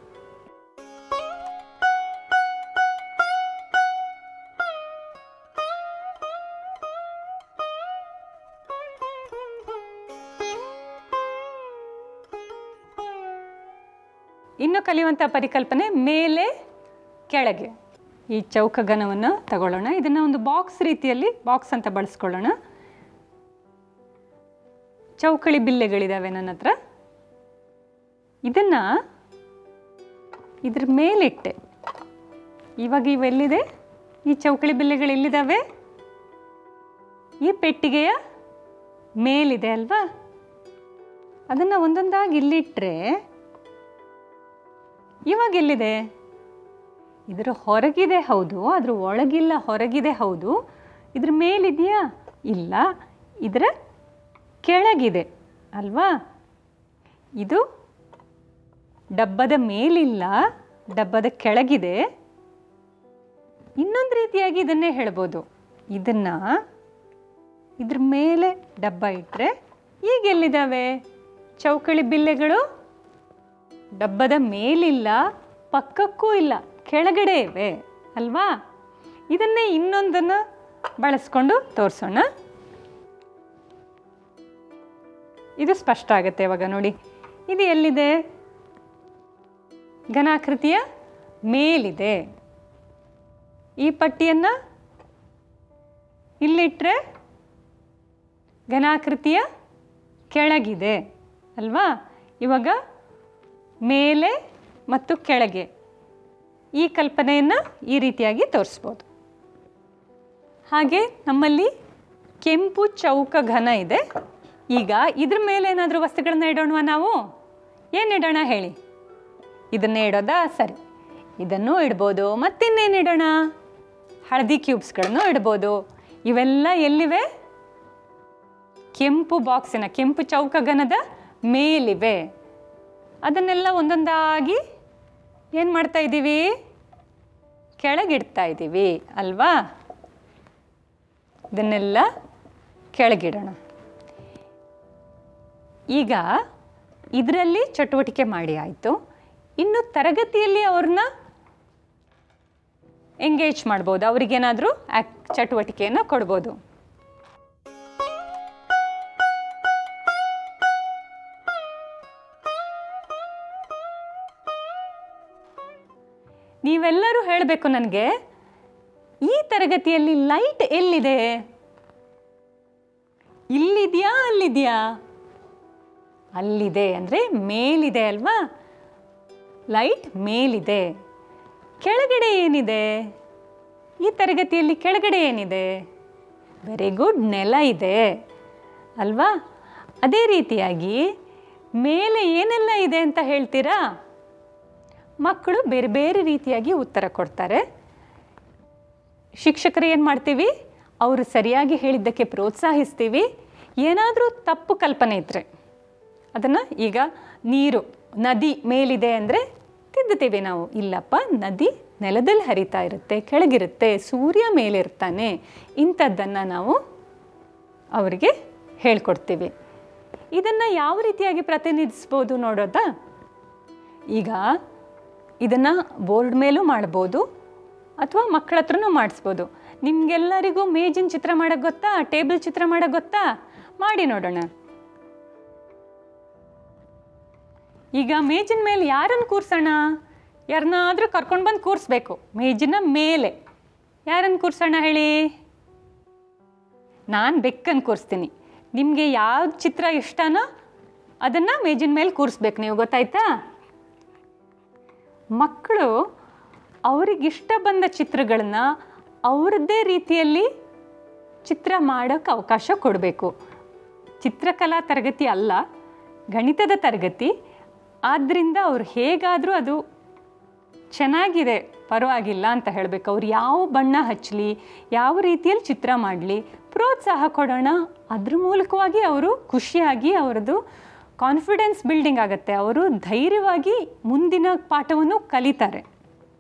ಇನ್ನು ಕಲಿಯುವಂಥ ಪರಿಕಲ್ಪನೆ ಮೇಲೆ ಕೆಳಗೆ ಈ ಚೌಕಗನವನ್ನು ತಗೊಳ್ಳೋಣ ಇದನ್ನು ಒಂದು ಬಾಕ್ಸ್ ರೀತಿಯಲ್ಲಿ ಬಾಕ್ಸ್ ಅಂತ ಬಳಸ್ಕೊಳ್ಳೋಣ ಚೌಕಳಿ ಬಿಲ್ಲೆಗಳಿದ್ದಾವೆ ನನ್ನ ಹತ್ರ ಇದನ್ನು ಇದ್ರ ಮೇಲಿಟ್ಟೆ ಇವಾಗ ಇವೆಲ್ಲಿದೆ ಈ ಚೌಕಳಿ ಬಿಲ್ಲೆಗಳು ಎಲ್ಲಿದ್ದಾವೆ ಈ ಪೆಟ್ಟಿಗೆಯ ಮೇಲಿದೆ ಅಲ್ವಾ ಅದನ್ನು ಒಂದೊಂದಾಗಿ ಇಲ್ಲಿಟ್ಟರೆ ಇವಾಗ ಎಲ್ಲಿದೆ ಇದರ ಹೊರಗಿದೆ ಹೌದು ಅದ್ರ ಒಳಗಿಲ್ಲ ಹೊರಗಿದೆ ಹೌದು ಇದ್ರ ಮೇಲಿದೆಯಾ ಇಲ್ಲ ಇದರ ಕೆಳಗಿದೆ ಅಲ್ವಾ ಇದು ಡಬ್ಬದ ಮೇಲಿಲ್ಲ ಡಬ್ಬದ ಕೆಳಗಿದೆ ಇನ್ನೊಂದು ರೀತಿಯಾಗಿ ಇದನ್ನೇ ಹೇಳ್ಬೋದು ಇದನ್ನು ಇದ್ರ ಮೇಲೆ ಡಬ್ಬ ಇಟ್ಟರೆ ಈಗ ಎಲ್ಲಿದ್ದಾವೆ ಚೌಕಳಿ ಬಿಲ್ಲೆಗಳು ಡಬ್ಬದ ಮೇಲಿಲ್ಲ ಪಕ್ಕಕ್ಕೂ ಇಲ್ಲ ಕೆಳಗಡೆ ಇವೆ ಅಲ್ವಾ ಇದನ್ನೇ ಇನ್ನೊಂದನ್ನು ಬಳಸ್ಕೊಂಡು ತೋರಿಸೋಣ ಇದು ಸ್ಪಷ್ಟ ಆಗುತ್ತೆ ಇವಾಗ ನೋಡಿ ಇದು ಎಲ್ಲಿದೆ ಘನಾಕೃತಿಯ ಮೇಲಿದೆ ಈ ಪಟ್ಟಿಯನ್ನು ಇಲ್ಲಿಟ್ಟರೆ ಘನಾಕೃತಿಯ ಕೆಳಗಿದೆ ಅಲ್ವಾ ಇವಾಗ ಮೇಲೆ ಮತ್ತು ಕೆಳಗೆ ಈ ಕಲ್ಪನೆಯನ್ನು ಈ ರೀತಿಯಾಗಿ ತೋರಿಸ್ಬೋದು ಹಾಗೆ ನಮ್ಮಲ್ಲಿ ಕೆಂಪು ಚೌಕ ಘನ ಇದೆ ಈಗ ಇದ್ರ ಮೇಲೆ ಏನಾದರೂ ವಸ್ತುಗಳನ್ನ ಇಡೋಣವಾ ನಾವು ಏನು ಇಡೋಣ ಹೇಳಿ ಇದನ್ನೇ ಇಡೋದಾ ಸರಿ ಇದನ್ನು ಇಡ್ಬೋದು ಮತ್ತಿನ್ನೇನು ಇಡೋಣ ಹಳದಿ ಕ್ಯೂಬ್ಸ್ಗಳನ್ನು ಇಡ್ಬೋದು ಇವೆಲ್ಲ ಎಲ್ಲಿವೆ ಕೆಂಪು ಬಾಕ್ಸಿನ ಕೆಂಪು ಚೌಕಗನದ ಮೇಲಿವೆ ಅದನ್ನೆಲ್ಲ ಒಂದೊಂದಾಗಿ ಏನು ಮಾಡ್ತಾ ಇದ್ದೀವಿ ಕೆಳಗಿಡ್ತಾ ಇದ್ದೀವಿ ಅಲ್ವಾ ಇದನ್ನೆಲ್ಲ ಕೆಳಗಿಡೋಣ ಈಗ ಇದರಲ್ಲಿ ಚಟುವಟಿಕೆ ಮಾಡಿ ಆಯಿತು ಇನ್ನು ತರಗತಿಯಲ್ಲಿ ಅವ್ರನ್ನ ಎಂಗೇಜ್ ಮಾಡ್ಬೋದು ಅವ್ರಿಗೇನಾದರೂ ಆಕ್ ಚಟುವಟಿಕೆಯನ್ನು ಕೊಡ್ಬೋದು ನೀವೆಲ್ಲರೂ ಹೇಳಬೇಕು ನನಗೆ ಈ ತರಗತಿಯಲ್ಲಿ ಲೈಟ್ ಎಲ್ಲಿದೆ ಇಲ್ಲಿದೆಯಾ ಅಲ್ಲಿದೆಯಾ ಅಲ್ಲಿದೆ ಅಂದರೆ ಮೇಲಿದೆ ಅಲ್ವಾ ಲೈಟ್ ಮೇಲಿದೆ ಕೆಳಗಡೆ ಏನಿದೆ ಈ ತರಗತಿಯಲ್ಲಿ ಕೆಳಗಡೆ ಏನಿದೆ ವೆರಿ ಗುಡ್ ನೆಲ ಇದೆ ಅಲ್ವಾ ಅದೇ ರೀತಿಯಾಗಿ ಮೇಲೆ ಏನೆಲ್ಲ ಇದೆ ಅಂತ ಹೇಳ್ತೀರಾ ಮಕ್ಕಳು ಬೇರೆ ಬೇರೆ ರೀತಿಯಾಗಿ ಉತ್ತರ ಕೊಡ್ತಾರೆ ಶಿಕ್ಷಕರು ಏನು ಮಾಡ್ತೀವಿ ಅವರು ಸರಿಯಾಗಿ ಹೇಳಿದ್ದಕ್ಕೆ ಪ್ರೋತ್ಸಾಹಿಸ್ತೀವಿ ಏನಾದರೂ ತಪ್ಪು ಕಲ್ಪನೆ ಇದ್ದರೆ ಅದನ್ನು ಈಗ ನೀರು ನದಿ ಮೇಲಿದೆ ಅಂದರೆ ತಿದ್ದುತ್ತೀವಿ ನಾವು ಇಲ್ಲಪ್ಪ ನದಿ ನೆಲದಲ್ಲಿ ಹರಿತಾ ಇರುತ್ತೆ ಕೆಳಗಿರುತ್ತೆ ಸೂರ್ಯ ಮೇಲಿರ್ತಾನೆ ಇಂಥದ್ದನ್ನು ನಾವು ಅವರಿಗೆ ಹೇಳ್ಕೊಡ್ತೀವಿ ಇದನ್ನು ಯಾವ ರೀತಿಯಾಗಿ ಪ್ರತಿನಿಧಿಸ್ಬೋದು ನೋಡೋದಾ ಈಗ ಇದನ್ನು ಬೋರ್ಡ್ ಮೇಲೂ ಮಾಡ್ಬೋದು ಅಥವಾ ಮಕ್ಕಳ ಹತ್ರನೂ ಮಾಡಿಸ್ಬೋದು ನಿಮಗೆಲ್ಲರಿಗೂ ಮೇಜಿನ ಚಿತ್ರ ಮಾಡೋಕ್ಕೆ ಗೊತ್ತಾ ಟೇಬಲ್ ಚಿತ್ರ ಮಾಡೋಕ್ಕೆ ಗೊತ್ತಾ ಮಾಡಿ ನೋಡೋಣ ಈಗ ಮೇಜಿನ ಮೇಲೆ ಯಾರನ್ನು ಕೂರ್ಸೋಣ ಯಾರನ್ನಾದರೂ ಕರ್ಕೊಂಡು ಬಂದು ಕೂರಿಸ್ಬೇಕು ಮೇಜಿನ ಮೇಲೆ ಯಾರನ್ನು ಕೂರ್ಸೋಣ ಹೇಳಿ ನಾನು ಬೆಕ್ಕನ್ನು ಕೂರಿಸ್ತೀನಿ ನಿಮಗೆ ಯಾವ ಚಿತ್ರ ಇಷ್ಟನೋ ಅದನ್ನು ಮೇಜಿನ ಮೇಲೆ ಕೂರಿಸ್ಬೇಕು ನೀವು ಗೊತ್ತಾಯ್ತಾ ಮಕ್ಕಳು ಅವರಿಗಿಷ್ಟ ಬಂದ ಚಿತ್ರಗಳನ್ನ ಅವ್ರದ್ದೇ ರೀತಿಯಲ್ಲಿ ಚಿತ್ರ ಮಾಡೋಕ್ಕೆ ಅವಕಾಶ ಕೊಡಬೇಕು ಚಿತ್ರಕಲಾ ತರಗತಿ ಅಲ್ಲ ಗಣಿತದ ತರಗತಿ ಆದ್ದರಿಂದ ಅವ್ರು ಹೇಗಾದರೂ ಅದು ಚೆನ್ನಾಗಿದೆ ಪರವಾಗಿಲ್ಲ ಅಂತ ಹೇಳಬೇಕು ಅವ್ರು ಯಾವ ಬಣ್ಣ ಹಚ್ಚಲಿ ಯಾವ ರೀತಿಯಲ್ಲಿ ಚಿತ್ರ ಮಾಡಲಿ ಪ್ರೋತ್ಸಾಹ ಕೊಡೋಣ ಅದ್ರ ಮೂಲಕವಾಗಿ ಅವರು ಖುಷಿಯಾಗಿ ಅವರದ್ದು ಕಾನ್ಫಿಡೆನ್ಸ್ ಬಿಲ್ಡಿಂಗ್ ಆಗುತ್ತೆ ಅವರು ಧೈರ್ಯವಾಗಿ ಮುಂದಿನ ಪಾಠವನ್ನು ಕಲಿತಾರೆ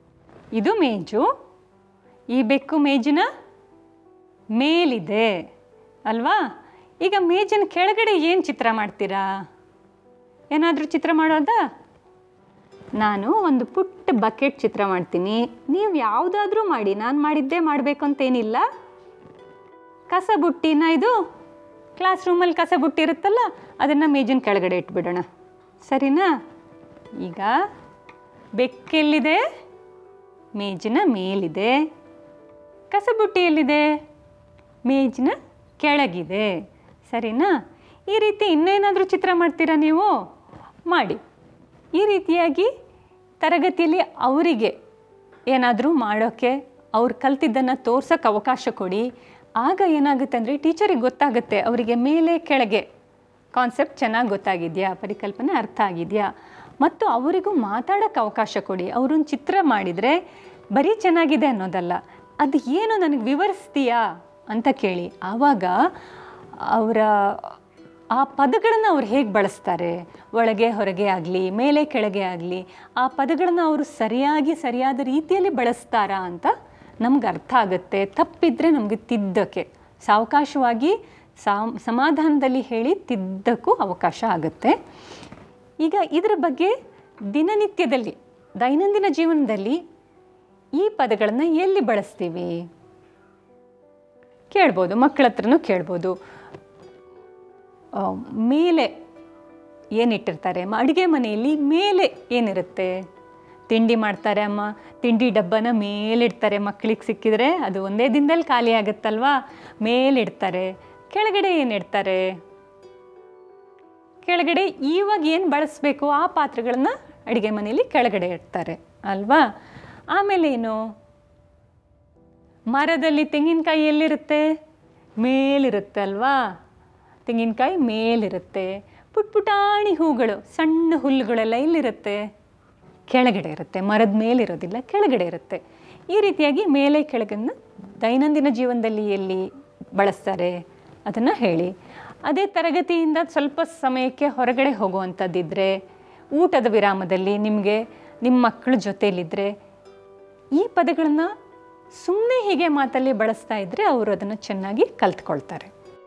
ಇದು ಮೇಜು ಈ ಬೆಕ್ಕು ಮೇಜಿನ ಮೇಲಿದೆ ಅಲ್ವಾ ಈಗ ಮೇಜಿನ ಕೆಳಗಡೆ ಏನು ಚಿತ್ರ ಮಾಡ್ತೀರಾ ಏನಾದರೂ ಚಿತ್ರ ಮಾಡೋದಾ ನಾನು ಒಂದು ಪುಟ್ಟ ಬಕೆಟ್ ಚಿತ್ರ ಮಾಡ್ತೀನಿ ನೀವು ಯಾವುದಾದ್ರೂ ಮಾಡಿ ನಾನು ಮಾಡಿದ್ದೇ ಮಾಡಬೇಕು ಅಂತೇನಿಲ್ಲ ಕಸ ಬುಟ್ಟಿನ ಇದು ಕ್ಲಾಸ್ ರೂಮಲ್ಲಿ ಕಸ ಬುಟ್ಟಿ ಇರುತ್ತಲ್ಲ ಅದನ್ನು ಮೇಜಿನ ಕೆಳಗಡೆ ಇಟ್ಬಿಡೋಣ ಸರಿನಾ ಈಗ ಬೆಕ್ಕೆಲ್ಲಿದೆ ಮೇಜಿನ ಮೇಲಿದೆ ಕಸಬುಟ್ಟಿ ಎಲ್ಲಿದೆ ಮೇಜಿನ ಕೆಳಗಿದೆ ಸರಿನಾ ಈ ರೀತಿ ಇನ್ನೇನಾದರೂ ಚಿತ್ರ ಮಾಡ್ತೀರಾ ನೀವು ಮಾಡಿ ಈ ರೀತಿಯಾಗಿ ತರಗತಿಯಲ್ಲಿ ಅವರಿಗೆ ಏನಾದರೂ ಮಾಡೋಕ್ಕೆ ಅವ್ರು ಕಲ್ತಿದ್ದನ್ನು ತೋರ್ಸೋಕ್ಕೆ ಅವಕಾಶ ಕೊಡಿ ಆಗ ಏನಾಗುತ್ತೆ ಅಂದರೆ ಟೀಚರಿಗೆ ಗೊತ್ತಾಗುತ್ತೆ ಅವರಿಗೆ ಮೇಲೆ ಕೆಳಗೆ ಕಾನ್ಸೆಪ್ಟ್ ಚೆನ್ನಾಗಿ ಗೊತ್ತಾಗಿದೆಯಾ ಪರಿಕಲ್ಪನೆ ಅರ್ಥ ಆಗಿದೆಯಾ ಮತ್ತು ಅವರಿಗೂ ಮಾತಾಡೋಕ್ಕೆ ಅವಕಾಶ ಕೊಡಿ ಅವರೊಂದು ಚಿತ್ರ ಮಾಡಿದರೆ ಬರೀ ಚೆನ್ನಾಗಿದೆ ಅನ್ನೋದಲ್ಲ ಅದು ಏನು ನನಗೆ ವಿವರಿಸ್ತೀಯಾ ಅಂತ ಕೇಳಿ ಆವಾಗ ಅವರ ಆ ಪದಗಳನ್ನು ಅವ್ರು ಹೇಗೆ ಬಳಸ್ತಾರೆ ಒಳಗೆ ಹೊರಗೆ ಆಗಲಿ ಮೇಲೆ ಕೆಳಗೆ ಆಗಲಿ ಆ ಪದಗಳನ್ನು ಅವರು ಸರಿಯಾಗಿ ಸರಿಯಾದ ರೀತಿಯಲ್ಲಿ ಬಳಸ್ತಾರಾ ಅಂತ ನಮ್ಗೆ ಅರ್ಥ ಆಗುತ್ತೆ ತಪ್ಪಿದ್ರೆ ನಮಗೆ ತಿದ್ದಕ್ಕೆ ಸಾವಕಾಶವಾಗಿ ಸಾಮ್ ಸಮಾಧಾನದಲ್ಲಿ ಹೇಳಿ ತಿದ್ದಕ್ಕೂ ಅವಕಾಶ ಆಗುತ್ತೆ ಈಗ ಇದರ ಬಗ್ಗೆ ದಿನನಿತ್ಯದಲ್ಲಿ ದೈನಂದಿನ ಜೀವನದಲ್ಲಿ ಈ ಪದಗಳನ್ನು ಎಲ್ಲಿ ಬಳಸ್ತೀವಿ ಕೇಳ್ಬೋದು ಮಕ್ಕಳ ಹತ್ರನೂ ಕೇಳ್ಬೋದು ಆ, ಮೇಲೆ ಏನಿಟ್ಟಿರ್ತಾರೆ ಮ ಅಡುಗೆ ಮನೆಯಲ್ಲಿ ಮೇಲೆ ಏನಿರುತ್ತೆ ತಿಂಡಿ ಮಾಡ್ತಾರೆ ಅಮ್ಮ ತಿಂಡಿ ಡಬ್ಬನ ಮೇಲಿಡ್ತಾರೆ ಮಕ್ಕಳಿಗೆ ಸಿಕ್ಕಿದ್ರೆ ಅದು ಒಂದೇ ದಿನದಲ್ಲಿ ಖಾಲಿ ಆಗುತ್ತಲ್ವಾ ಮೇಲಿಡ್ತಾರೆ ಕೆಳಗಡೆ ಏನಿಡ್ತಾರೆ ಕೆಳಗಡೆ ಇವಾಗ ಏನು ಬಳಸಬೇಕು ಆ ಪಾತ್ರೆಗಳನ್ನ ಅಡುಗೆ ಮನೆಯಲ್ಲಿ ಕೆಳಗಡೆ ಇಡ್ತಾರೆ ಅಲ್ವಾ ಆಮೇಲೆ ಏನು ಮರದಲ್ಲಿ ತೆಂಗಿನಕಾಯಿ ಎಲ್ಲಿರುತ್ತೆ ಮೇಲಿರುತ್ತೆ ಅಲ್ವಾ ತೆಂಗಿನಕಾಯಿ ಮೇಲಿರುತ್ತೆ ಪುಟ್ ಪುಟಾಣಿ ಹೂಗಳು ಸಣ್ಣ ಹುಲ್ಲುಗಳೆಲ್ಲ ಎಲ್ಲಿರುತ್ತೆ ಕೆಳಗಡೆ ಇರುತ್ತೆ ಮರದ ಮೇಲಿರೋದಿಲ್ಲ ಕೆಳಗಡೆ ಇರುತ್ತೆ ಈ ರೀತಿಯಾಗಿ ಮೇಲೆ ಕೆಳಗನ್ನು ದೈನಂದಿನ ಜೀವನದಲ್ಲಿ ಎಲ್ಲಿ ಬಳಸ್ತಾರೆ ಅದನ್ನು ಹೇಳಿ ಅದೇ ತರಗತಿಯಿಂದ ಸ್ವಲ್ಪ ಸಮಯಕ್ಕೆ ಹೊರಗಡೆ ಹೋಗುವಂಥದ್ದಿದ್ದರೆ ಊಟದ ವಿರಾಮದಲ್ಲಿ ನಿಮಗೆ ನಿಮ್ಮ ಮಕ್ಕಳ ಜೊತೆಯಲ್ಲಿದ್ದರೆ ಈ ಪದಗಳನ್ನು ಸುಮ್ಮನೆ ಹೀಗೆ ಮಾತಲ್ಲಿ ಬಳಸ್ತಾ ಇದ್ದರೆ ಅವರು ಅದನ್ನು ಚೆನ್ನಾಗಿ ಕಲ್ತ್ಕೊಳ್ತಾರೆ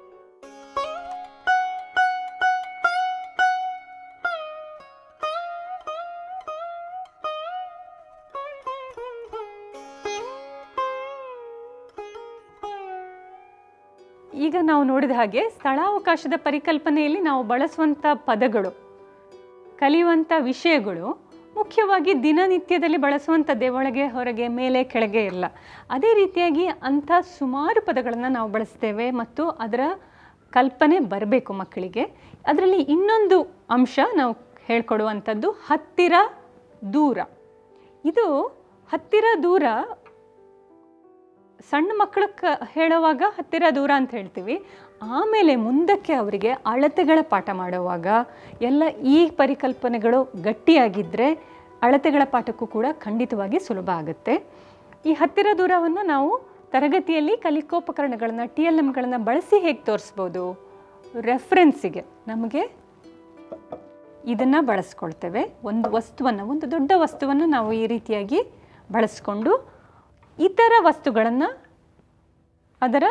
ಈಗ ನಾವು ನೋಡಿದ ಹಾಗೆ ಸ್ಥಳಾವಕಾಶದ ಪರಿಕಲ್ಪನೆಯಲ್ಲಿ ನಾವು ಬಳಸುವಂಥ ಪದಗಳು ಕಲಿಯುವಂಥ ವಿಷಯಗಳು ಮುಖ್ಯವಾಗಿ ದಿನನಿತ್ಯದಲ್ಲಿ ಬಳಸುವಂಥದ್ದೇ ಒಳಗೆ ಹೊರಗೆ ಮೇಲೆ ಕೆಳಗೆ ಇಲ್ಲ ಅದೇ ರೀತಿಯಾಗಿ ಅಂಥ ಸುಮಾರು ಪದಗಳನ್ನು ನಾವು ಬಳಸ್ತೇವೆ ಮತ್ತು ಅದರ ಕಲ್ಪನೆ ಬರಬೇಕು ಮಕ್ಕಳಿಗೆ ಅದರಲ್ಲಿ ಇನ್ನೊಂದು ಅಂಶ ನಾವು ಹೇಳ್ಕೊಡುವಂಥದ್ದು ಹತ್ತಿರ ದೂರ ಇದು ಹತ್ತಿರ ದೂರ ಸಣ್ಣ ಮಕ್ಕಳು ಕ ಹೇಳುವಾಗ ಹತ್ತಿರ ದೂರ ಅಂತ ಹೇಳ್ತೀವಿ ಆಮೇಲೆ ಮುಂದಕ್ಕೆ ಅವರಿಗೆ ಅಳತೆಗಳ ಪಾಠ ಮಾಡುವಾಗ ಎಲ್ಲ ಈ ಪರಿಕಲ್ಪನೆಗಳು ಗಟ್ಟಿಯಾಗಿದ್ದರೆ ಅಳತೆಗಳ ಪಾಠಕ್ಕೂ ಕೂಡ ಖಂಡಿತವಾಗಿ ಸುಲಭ ಆಗುತ್ತೆ ಈ ಹತ್ತಿರ ದೂರವನ್ನು ನಾವು ತರಗತಿಯಲ್ಲಿ ಕಲಿಕೋಪಕರಣಗಳನ್ನು ಟಿ ಎಲ್ ಎಮ್ಗಳನ್ನು ಬಳಸಿ ಹೇಗೆ ತೋರಿಸ್ಬೋದು ರೆಫ್ರೆನ್ಸಿಗೆ ನಮಗೆ ಇದನ್ನು ಬಳಸ್ಕೊಳ್ತೇವೆ ಒಂದು ವಸ್ತುವನ್ನು ಒಂದು ದೊಡ್ಡ ವಸ್ತುವನ್ನು ನಾವು ಈ ರೀತಿಯಾಗಿ ಬಳಸ್ಕೊಂಡು ಇತರ ವಸ್ತುಗಳನ್ನು ಅದರ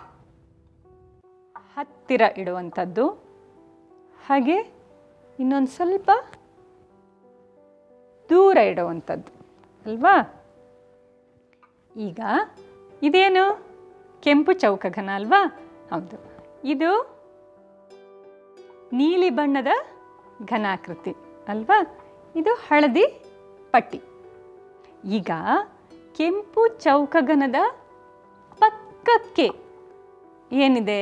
ಹತ್ತಿರ ಇಡುವಂಥದ್ದು ಹಾಗೆ ಇನ್ನೊಂದು ಸ್ವಲ್ಪ ದೂರ ಇಡುವಂಥದ್ದು ಅಲ್ವಾ ಈಗ ಇದೇನು ಕೆಂಪು ಚೌಕಘನ ಅಲ್ವಾ ಹೌದು ಇದು ನೀಲಿ ಬಣ್ಣದ ಘನಾಕೃತಿ ಅಲ್ವಾ ಇದು ಹಳದಿ ಪಟ್ಟಿ ಈಗ ಕೆಂಪು ಚೌಕಘನದ ಪಕ್ಕಕ್ಕೆ ಏನಿದೆ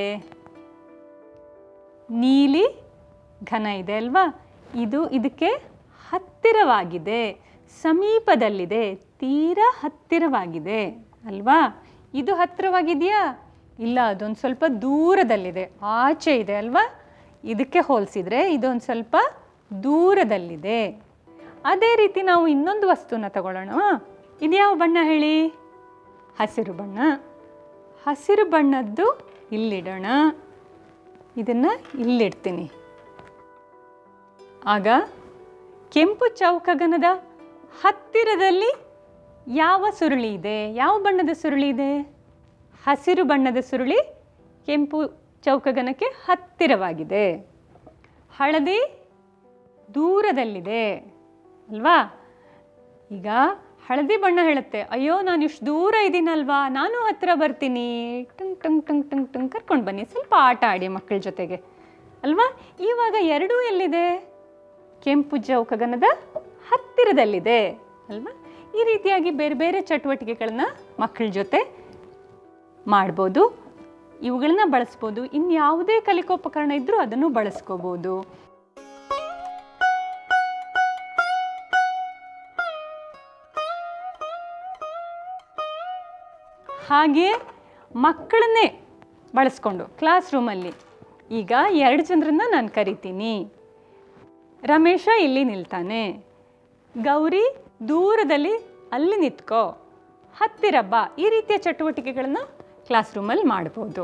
ನೀಲಿ ಘನ ಇದೆ ಅಲ್ವಾ ಇದು ಇದಕ್ಕೆ ಹತ್ತಿರವಾಗಿದೆ ಸಮೀಪದಲ್ಲಿದೆ ತೀರಾ ಹತ್ತಿರವಾಗಿದೆ ಅಲ್ವಾ ಇದು ಹತ್ತಿರವಾಗಿದೆಯಾ ಇಲ್ಲ ಅದೊಂದು ಸ್ವಲ್ಪ ದೂರದಲ್ಲಿದೆ ಆಚೆ ಇದೆ ಅಲ್ವಾ ಇದಕ್ಕೆ ಹೋಲಿಸಿದರೆ ಇದೊಂದು ಸ್ವಲ್ಪ ದೂರದಲ್ಲಿದೆ ಅದೇ ರೀತಿ ನಾವು ಇನ್ನೊಂದು ವಸ್ತುನ ತಗೊಳ್ಳೋಣ ಇದು ಯಾವ ಬಣ್ಣ ಹೇಳಿ ಹಸಿರು ಬಣ್ಣ ಹಸಿರು ಬಣ್ಣದ್ದು ಇಲ್ಲಿಡೋಣ ಇದನ್ನು ಇಲ್ಲಿಡ್ತೀನಿ ಆಗ ಕೆಂಪು ಚೌಕಗನದ ಹತ್ತಿರದಲ್ಲಿ ಯಾವ ಸುರುಳಿ ಇದೆ ಯಾವ ಬಣ್ಣದ ಸುರುಳಿ ಇದೆ ಹಸಿರು ಬಣ್ಣದ ಸುರುಳಿ ಕೆಂಪು ಚೌಕಗನಕ್ಕೆ ಹತ್ತಿರವಾಗಿದೆ ಹಳದಿ ದೂರದಲ್ಲಿದೆ ಅಲ್ವಾ ಈಗ ಹಳದಿ ಬಣ್ಣ ಹೇಳುತ್ತೆ ಅಯ್ಯೋ ನಾನು ಇಷ್ಟು ದೂರ ಇದ್ದೀನಲ್ವಾ ನಾನು ಹತ್ತಿರ ಬರ್ತೀನಿ tongue tongue tongue tongue tongue ಕರ್ಕೊಂಡು ಬನ್ನಿ ಸ್ವಲ್ಪ ಆಟ ಆಡಿ ಮಕ್ಕಳ ಜೊತೆಗೆ ಅಲ್ವಾ ಇವಾಗ ಎರಡೂ ಎಲ್ಲಿದೆ ಕೆಂಪು ಚೌಕಗನದ ಹತ್ತಿರದಲ್ಲಿದೆ ಅಲ್ವಾ ಈ ರೀತಿಯಾಗಿ ಬೇರೆ ಬೇರೆ ಚಟುವಟಿಕೆಗಳನ್ನ ಮಕ್ಕಳ ಜೊತೆ ಮಾಡ್ಬೋದು ಇವುಗಳನ್ನ ಬಳಸ್ಬೋದು ಇನ್ಯಾವುದೇ ಕಲಿಕೋಪಕರಣ ಇದ್ದರೂ ಅದನ್ನು ಬಳಸ್ಕೋಬೋದು ಹಾಗೆಯೇ ಮಕ್ಕಳನ್ನೇ ಬಳಸ್ಕೊಂಡು ಕ್ಲಾಸ್ ರೂಮಲ್ಲಿ ಈಗ ಎರಡು ಜನರನ್ನ ನಾನು ಕರಿತೀನಿ ರಮೇಶ ಇಲ್ಲಿ ನಿಲ್ತಾನೆ ಗೌರಿ ದೂರದಲ್ಲಿ ಅಲ್ಲಿ ನಿಂತ್ಕೋ ಹತ್ತಿರ ಬಾ ಈ ರೀತಿಯ ಚಟುವಟಿಕೆಗಳನ್ನ ಕ್ಲಾಸ್ ರೂಮಲ್ಲಿ ಮಾಡ್ಬೋದು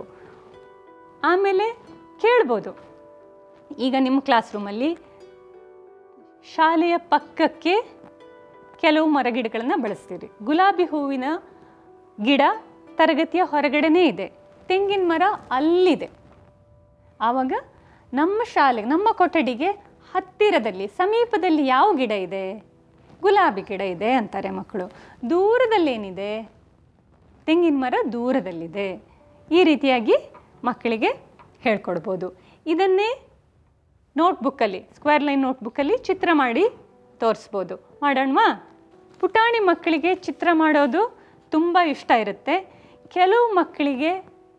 ಆಮೇಲೆ ಕೇಳ್ಬೋದು ಈಗ ನಿಮ್ಮ ಕ್ಲಾಸ್ ರೂಮಲ್ಲಿ ಶಾಲೆಯ ಪಕ್ಕಕ್ಕೆ ಕೆಲವು ಮರಗಿಡಗಳನ್ನು ಬಳಸ್ತೀರಿ ಗುಲಾಬಿ ಹೂವಿನ ಗಿಡ ತರಗತಿಯ ಹೊರಗಡೆನೇ ಇದೆ ತೆಂಗಿನ ಮರ ಅಲ್ಲಿದೆ ಆವಾಗ ನಮ್ಮ ಶಾಲೆಗೆ ನಮ್ಮ ಕೊಠಡಿಗೆ ಹತ್ತಿರದಲ್ಲಿ ಸಮೀಪದಲ್ಲಿ ಯಾವ ಗಿಡ ಇದೆ ಗುಲಾಬಿ ಗಿಡ ಇದೆ ಅಂತಾರೆ ಮಕ್ಕಳು ದೂರದಲ್ಲೇನಿದೆ ತೆಂಗಿನ ಮರ ದೂರದಲ್ಲಿದೆ ಈ ರೀತಿಯಾಗಿ ಮಕ್ಕಳಿಗೆ ಹೇಳ್ಕೊಡ್ಬೋದು ಇದನ್ನೇ ನೋಟ್ಬುಕ್ಕಲ್ಲಿ ಸ್ಕ್ವೇರ್ ಲೈನ್ ನೋಟ್ಬುಕ್ಕಲ್ಲಿ ಚಿತ್ರ ಮಾಡಿ ತೋರಿಸ್ಬೋದು ಮಾಡೋಣವಾ ಪುಟಾಣಿ ಮಕ್ಕಳಿಗೆ ಚಿತ್ರ ಮಾಡೋದು ತುಂಬ ಇಷ್ಟ ಇರುತ್ತೆ ಕೆಲವು ಮಕ್ಕಳಿಗೆ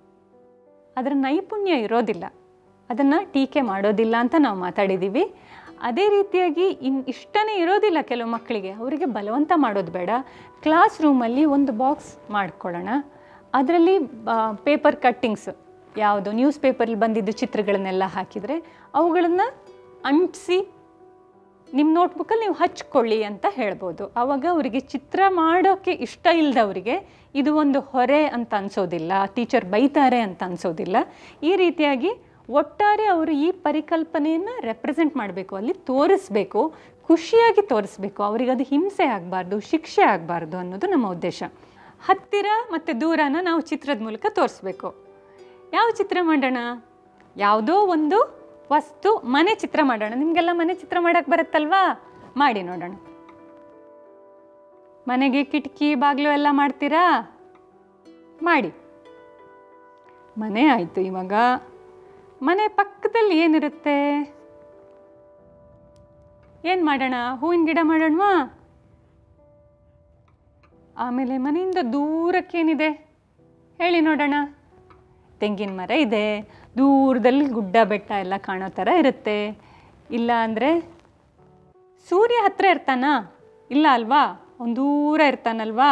ಅದರ ನೈಪುಣ್ಯ ಇರೋದಿಲ್ಲ ಅದನ್ನು ಟೀಕೆ ಮಾಡೋದಿಲ್ಲ ಅಂತ ನಾವು ಮಾತಾಡಿದ್ದೀವಿ ಅದೇ ರೀತಿಯಾಗಿ ಇನ್ ಇಷ್ಟನೇ ಇರೋದಿಲ್ಲ ಕೆಲವು ಮಕ್ಕಳಿಗೆ ಅವರಿಗೆ ಬಲವಂತ ಮಾಡೋದು ಬೇಡ ಕ್ಲಾಸ್ ರೂಮಲ್ಲಿ ಒಂದು ಬಾಕ್ಸ್ ಮಾಡ್ಕೊಳ್ಳೋಣ ಅದರಲ್ಲಿ ಪೇಪರ್ ಕಟ್ಟಿಂಗ್ಸ್ ಯಾವುದು ನ್ಯೂಸ್ ಪೇಪರಲ್ಲಿ ಬಂದಿದ್ದು ಚಿತ್ರಗಳನ್ನೆಲ್ಲ ಹಾಕಿದರೆ ಅವುಗಳನ್ನು ಅಂಟಿಸಿ ನಿಮ್ಮ ನೋಟ್ಬುಕ್ಕಲ್ಲಿ ನೀವು ಹಚ್ಕೊಳ್ಳಿ ಅಂತ ಹೇಳ್ಬೋದು ಆವಾಗ ಅವರಿಗೆ ಚಿತ್ರ ಮಾಡೋಕ್ಕೆ ಇಷ್ಟ ಇಲ್ಲದವರಿಗೆ ಇದು ಒಂದು ಹೊರೆ ಅಂತ ಅನಿಸೋದಿಲ್ಲ ಟೀಚರ್ ಬೈತಾರೆ ಅಂತ ಅನಿಸೋದಿಲ್ಲ ಈ ರೀತಿಯಾಗಿ ಒಟ್ಟಾರೆ ಅವರು ಈ ಪರಿಕಲ್ಪನೆಯನ್ನು ರೆಪ್ರೆಸೆಂಟ್ ಮಾಡಬೇಕು ಅಲ್ಲಿ ತೋರಿಸ್ಬೇಕು ಖುಷಿಯಾಗಿ ತೋರಿಸ್ಬೇಕು ಅವರಿಗೆ ಅದು ಹಿಂಸೆ ಆಗಬಾರ್ದು ಶಿಕ್ಷೆ ಆಗಬಾರ್ದು ಅನ್ನೋದು ನಮ್ಮ ಉದ್ದೇಶ ಹತ್ತಿರ ಮತ್ತು ದೂರನ ನಾವು ಚಿತ್ರದ ಮೂಲಕ ತೋರಿಸ್ಬೇಕು ಯಾವ ಚಿತ್ರ ಮಾಡೋಣ ಯಾವುದೋ ಒಂದು ವಸ್ತು ಮನೆ ಚಿತ್ರ ಮಾಡೋಣ ನಿಮಗೆಲ್ಲ ಮನೆ ಚಿತ್ರ ಮಾಡೋಕ್ಕೆ ಬರುತ್ತಲ್ವಾ ಮಾಡಿ ನೋಡೋಣ ಮನೆಗೆ ಕಿಟಕಿ ಬಾಗಿಲು ಎಲ್ಲ ಮಾಡ್ತೀರಾ ಮಾಡಿ ಮನೆ ಆಯಿತು ಇವಾಗ ಮನೆ ಪಕ್ಕದಲ್ಲಿ ಏನಿರುತ್ತೆ ಏನು ಮಾಡೋಣ ಹೂವಿನ ಗಿಡ ಮಾಡೋಣವಾ ಆಮೇಲೆ ಮನೆಯಿಂದ ದೂರಕ್ಕೇನಿದೆ ಹೇಳಿ ನೋಡೋಣ ತೆಂಗಿನ ಮರ ಇದೆ ದೂರದಲ್ಲಿ ಗುಡ್ಡ ಬೆಟ್ಟ ಎಲ್ಲ ಕಾಣೋ ಥರ ಇರುತ್ತೆ ಇಲ್ಲ ಅಂದರೆ ಸೂರ್ಯ ಹತ್ರ ಇರ್ತಾನಾ ಇಲ್ಲ ಅಲ್ವಾ ಒಂದು ದೂರ ಇರ್ತಾನಲ್ವಾ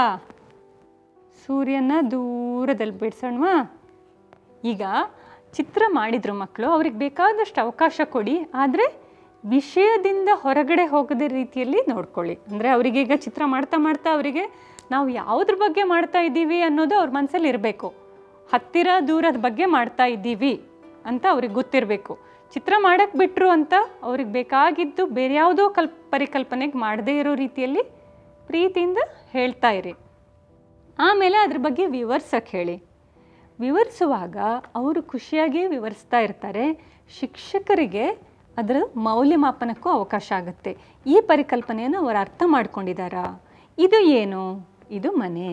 ಸೂರ್ಯನ ದೂರದಲ್ಲಿ ಬಿಡಿಸೋಣವಾ ಈಗ ಚಿತ್ರ ಮಾಡಿದ್ರು ಮಕ್ಕಳು ಅವ್ರಿಗೆ ಬೇಕಾದಷ್ಟು ಅವಕಾಶ ಕೊಡಿ ಆದರೆ ವಿಷಯದಿಂದ ಹೊರಗಡೆ ಹೋಗದ ರೀತಿಯಲ್ಲಿ ನೋಡ್ಕೊಳ್ಳಿ ಅಂದರೆ ಅವರಿಗೆ ಈಗ ಚಿತ್ರ ಮಾಡ್ತಾ ಮಾಡ್ತಾ ಅವರಿಗೆ ನಾವು ಯಾವುದ್ರ ಬಗ್ಗೆ ಮಾಡ್ತಾ ಇದ್ದೀವಿ ಅನ್ನೋದು ಅವ್ರ ಮನಸ್ಸಲ್ಲಿ ಇರಬೇಕು ಹತ್ತಿರ ದೂರದ ಬಗ್ಗೆ ಮಾಡ್ತಾ ಇದ್ದೀವಿ ಅಂತ ಅವ್ರಿಗೆ ಗೊತ್ತಿರಬೇಕು ಚಿತ್ರ ಮಾಡಕ್ಕೆ ಬಿಟ್ಟರು ಅಂತ ಅವ್ರಿಗೆ ಬೇಕಾಗಿದ್ದು ಬೇರೆ ಯಾವುದೋ ಕಲ್ ಪರಿಕಲ್ಪನೆಗೆ ಮಾಡದೇ ಇರೋ ರೀತಿಯಲ್ಲಿ ಪ್ರೀತಿಯಿಂದ ಹೇಳ್ತಾ ಇರಿ ಆಮೇಲೆ ಅದ್ರ ಬಗ್ಗೆ ವಿವರ್ಸಕ್ಕೆ ಹೇಳಿ ವಿವರಿಸುವಾಗ ಅವರು ಖುಷಿಯಾಗಿ ವಿವರಿಸ್ತಾ ಇರ್ತಾರೆ ಶಿಕ್ಷಕರಿಗೆ ಅದರ ಮೌಲ್ಯಮಾಪನಕ್ಕೂ ಅವಕಾಶ ಆಗುತ್ತೆ ಈ ಪರಿಕಲ್ಪನೆಯನ್ನು ಅವರು ಅರ್ಥ ಮಾಡ್ಕೊಂಡಿದ್ದಾರಾ ಇದು ಏನು ಇದು ಮನೆ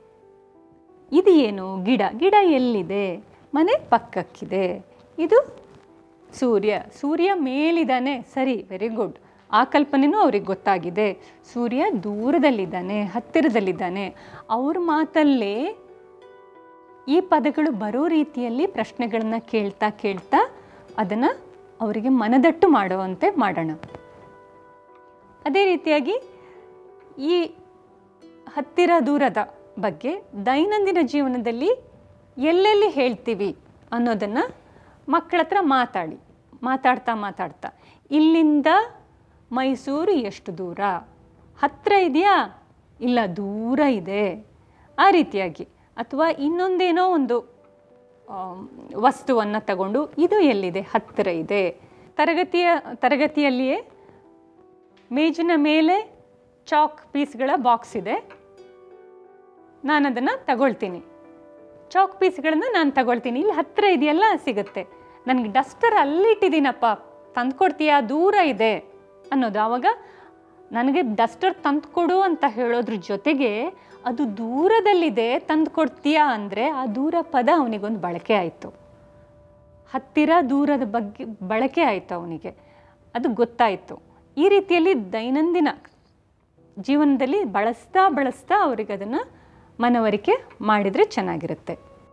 ಇದು ಏನು ಗಿಡ ಗಿಡ ಎಲ್ಲಿದೆ ಮನೆ ಪಕ್ಕಕ್ಕಿದೆ ಇದು ಸೂರ್ಯ ಸೂರ್ಯ ಮೇಲಿದ್ದಾನೆ ಸರಿ ವೆರಿ ಗುಡ್ ಆ ಕಲ್ಪನೆನೂ ಅವ್ರಿಗೆ ಗೊತ್ತಾಗಿದೆ ಸೂರ್ಯ ದೂರದಲ್ಲಿದ್ದಾನೆ ಹತ್ತಿರದಲ್ಲಿದ್ದಾನೆ ಅವ್ರ ಮಾತಲ್ಲೇ ಈ ಪದಗಳು ಬರೋ ರೀತಿಯಲ್ಲಿ ಪ್ರಶ್ನೆಗಳನ್ನ ಕೇಳ್ತಾ ಕೇಳ್ತಾ ಅದನ್ನು ಅವರಿಗೆ ಮನದಟ್ಟು ಮಾಡುವಂತೆ ಮಾಡೋಣ ಅದೇ ರೀತಿಯಾಗಿ ಈ ಹತ್ತಿರ ದೂರದ ಬಗ್ಗೆ ದೈನಂದಿನ ಜೀವನದಲ್ಲಿ ಎಲ್ಲೆಲ್ಲಿ ಹೇಳ್ತೀವಿ ಅನ್ನೋದನ್ನು ಮಕ್ಕಳ ಹತ್ರ ಮಾತಾಡಿ ಮಾತಾಡ್ತಾ ಮಾತಾಡ್ತಾ ಇಲ್ಲಿಂದ ಮೈಸೂರು ಎಷ್ಟು ದೂರ ಹತ್ತಿರ ಇದೆಯಾ ಇಲ್ಲ ದೂರ ಇದೆ ಆ ರೀತಿಯಾಗಿ ಅಥವಾ ಇನ್ನೊಂದೇನೋ ಒಂದು ವಸ್ತುವನ್ನು ತಗೊಂಡು ಇದು ಎಲ್ಲಿದೆ ಹತ್ತಿರ ಇದೆ ತರಗತಿಯ ತರಗತಿಯಲ್ಲಿಯೇ ಮೇಜಿನ ಮೇಲೆ ಚಾಕ್ ಪೀಸ್ಗಳ ಬಾಕ್ಸ್ ಇದೆ ನಾನು ಅದನ್ನು ತಗೊಳ್ತೀನಿ ಚಾಕ್ ಪೀಸ್ಗಳನ್ನು ನಾನು ತಗೊಳ್ತೀನಿ ಇಲ್ಲಿ ಹತ್ತಿರ ಇದೆಯಲ್ಲ ಸಿಗುತ್ತೆ ನನಗೆ ಡಸ್ಟರ್ ಅಲ್ಲಿಟ್ಟಿದ್ದೀನಪ್ಪ ತಂದ್ಕೊಡ್ತೀಯಾ ದೂರ ಇದೆ ಅನ್ನೋದು ಆವಾಗ ನನಗೆ ಡಸ್ಟರ್ ತಂದ್ಕೊಡು ಅಂತ ಹೇಳೋದ್ರ ಜೊತೆಗೆ ಅದು ದೂರದಲ್ಲಿದೆ ತಂದ್ಕೊಡ್ತೀಯಾ ಅಂದರೆ ಆ ದೂರ ಪದ ಅವನಿಗೊಂದು ಬಳಕೆ ಆಯಿತು ಹತ್ತಿರ ದೂರದ ಬಗ್ಗೆ ಬಳಕೆ ಆಯಿತು ಅವನಿಗೆ ಅದು ಗೊತ್ತಾಯಿತು ಈ ರೀತಿಯಲ್ಲಿ ದೈನಂದಿನ ಜೀವನದಲ್ಲಿ ಬಳಸ್ತಾ ಬಳಸ್ತಾ ಅವರಿಗೆ ಅದನ್ನು ಮನವರಿಕೆ ಮಾಡಿದರೆ ಚೆನ್ನಾಗಿರುತ್ತೆ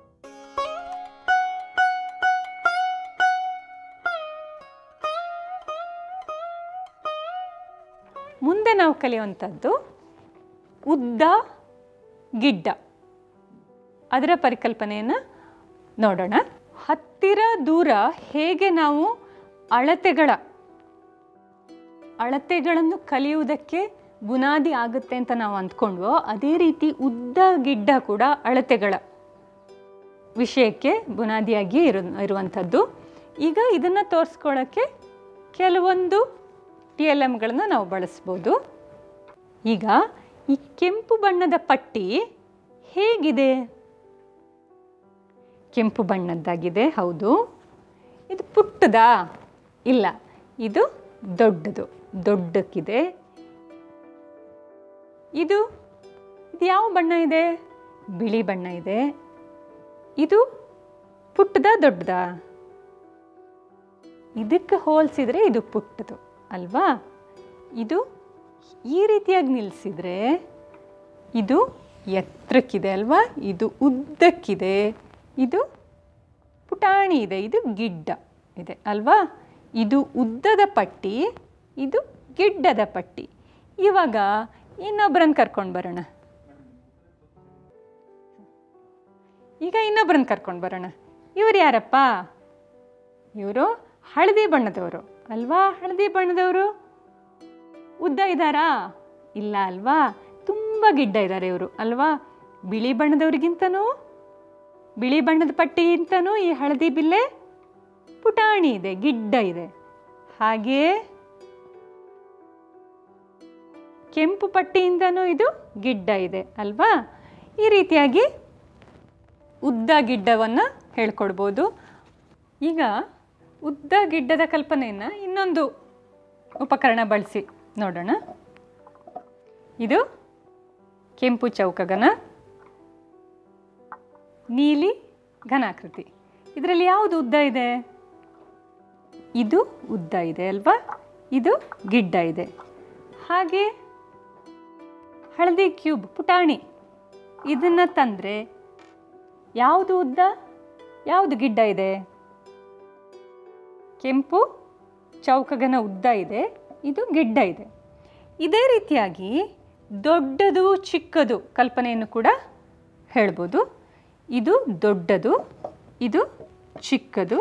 ಮುಂದೆ ನಾವು ಕಲಿಯುವಂಥದ್ದು ಉದ್ದ ಗಿಡ್ಡ ಅದರ ಪರಿಕಲ್ಪನೆಯನ್ನು ನೋಡೋಣ ಹತ್ತಿರ ದೂರ ಹೇಗೆ ನಾವು ಅಳತೆಗಳ ಅಳತೆಗಳನ್ನು ಕಲಿಯುವುದಕ್ಕೆ ಬುನಾದಿ ಆಗುತ್ತೆ ಅಂತ ನಾವು ಅಂದ್ಕೊಂಡ್ವೋ ಅದೇ ರೀತಿ ಉದ್ದ ಗಿಡ್ಡ ಕೂಡ ಅಳತೆಗಳ ವಿಷಯಕ್ಕೆ ಬುನಾದಿಯಾಗಿ ಇರು ಇರುವಂಥದ್ದು ಈಗ ಇದನ್ನು ತೋರಿಸ್ಕೊಳ್ಳೋಕ್ಕೆ ಕೆಲವೊಂದು ಟಿ ಎಲ್ ಎಮ್ಗಳನ್ನು ನಾವು ಬಳಸ್ಬೋದು ಈಗ ಈ ಕೆಂಪು ಬಣ್ಣದ ಪಟ್ಟಿ ಹೇಗಿದೆ ಕೆಂಪು ಬಣ್ಣದ್ದಾಗಿದೆ ಹೌದು ಇದು ಪುಟ್ಟದಾ ಇಲ್ಲ ಇದು ದೊಡ್ಡದು ದೊಡ್ಡಕ್ಕಿದೆ ಇದು ಇದು ಯಾವ ಬಣ್ಣ ಇದೆ ಬಿಳಿ ಬಣ್ಣ ಇದೆ ಇದು ಪುಟ್ಟದ ದೊಡ್ಡದಾ ಇದಕ್ಕೆ ಹೋಲಿಸಿದ್ರೆ ಇದು ಪುಟ್ಟದು ಅಲ್ವಾ ಇದು ಈ ರೀತಿಯಾಗಿ ನಿಲ್ಲಿಸಿದ್ರೆ ಇದು ಎತ್ತರಕ್ಕಿದೆ ಅಲ್ವಾ ಇದು ಉದ್ದಕ್ಕಿದೆ ಇದು ಪುಟಾಣಿ ಇದೆ ಇದು ಗಿಡ್ಡ ಇದೆ ಅಲ್ವಾ ಇದು ಉದ್ದದ ಪಟ್ಟಿ ಇದು ಗಿಡ್ಡದ ಪಟ್ಟಿ ಇವಾಗ ಇನ್ನೊಬ್ಬರನ್ನು ಕರ್ಕೊಂಡು ಬರೋಣ ಈಗ ಇನ್ನೊಬ್ಬರನ್ನು ಕರ್ಕೊಂಡು ಬರೋಣ ಇವರು ಯಾರಪ್ಪ ಇವರು ಹಳದಿ ಬಣ್ಣದವರು ಅಲ್ವಾ ಹಳದಿ ಬಣ್ಣದವರು ಉದ್ದ ಇದ್ದಾರಾ ಇಲ್ಲ ಅಲ್ವಾ ತುಂಬ ಗಿಡ್ಡ ಇದ್ದಾರೆ ಇವರು ಅಲ್ವಾ ಬಿಳಿ ಬಣ್ಣದವ್ರಿಗಿಂತನೂ ಬಿಳಿ ಬಣ್ಣದ ಪಟ್ಟಿಗಿಂತನೂ ಈ ಹಳದಿ ಬಿಲ್ಲೆ ಪುಟಾಣಿ ಇದೆ ಗಿಡ್ಡ ಇದೆ ಹಾಗೆಯೇ ಕೆಂಪು ಪಟ್ಟಿಯಿಂದನೂ ಇದು ಗಿಡ್ಡ ಇದೆ ಅಲ್ವಾ ಈ ರೀತಿಯಾಗಿ ಉದ್ದ ಗಿಡ್ಡವನ್ನು ಹೇಳ್ಕೊಡ್ಬೋದು ಈಗ ಉದ್ದ ಗಿಡ್ಡದ ಕಲ್ಪನೆಯನ್ನು ಇನ್ನೊಂದು ಉಪಕರಣ ಬಳಸಿ ನೋಡೋಣ ಇದು ಕೆಂಪು ಚೌಕಗನ ನೀಲಿ ಘನಾಕೃತಿ ಇದರಲ್ಲಿ ಯಾವುದು ಉದ್ದ ಇದೆ ಇದು ಉದ್ದ ಇದೆ ಅಲ್ವಾ ಇದು ಗಿಡ್ಡ ಇದೆ ಹಾಗೆ ಹಳದಿ ಕ್ಯೂಬ್ ಪುಟಾಣಿ ಇದನ್ನು ತಂದರೆ ಯಾವುದು ಉದ್ದ ಯಾವುದು ಗಿಡ್ಡ ಇದೆ ಕೆಂಪು ಚೌಕಗನ ಉದ್ದ ಇದೆ ಇದು ಗಿಡ್ಡ ಇದೆ ಇದೇ ರೀತಿಯಾಗಿ ದೊಡ್ಡದು ಚಿಕ್ಕದು ಕಲ್ಪನೆಯನ್ನು ಕೂಡ ಹೇಳ್ಬೋದು ಇದು ದೊಡ್ಡದು ಇದು ಚಿಕ್ಕದು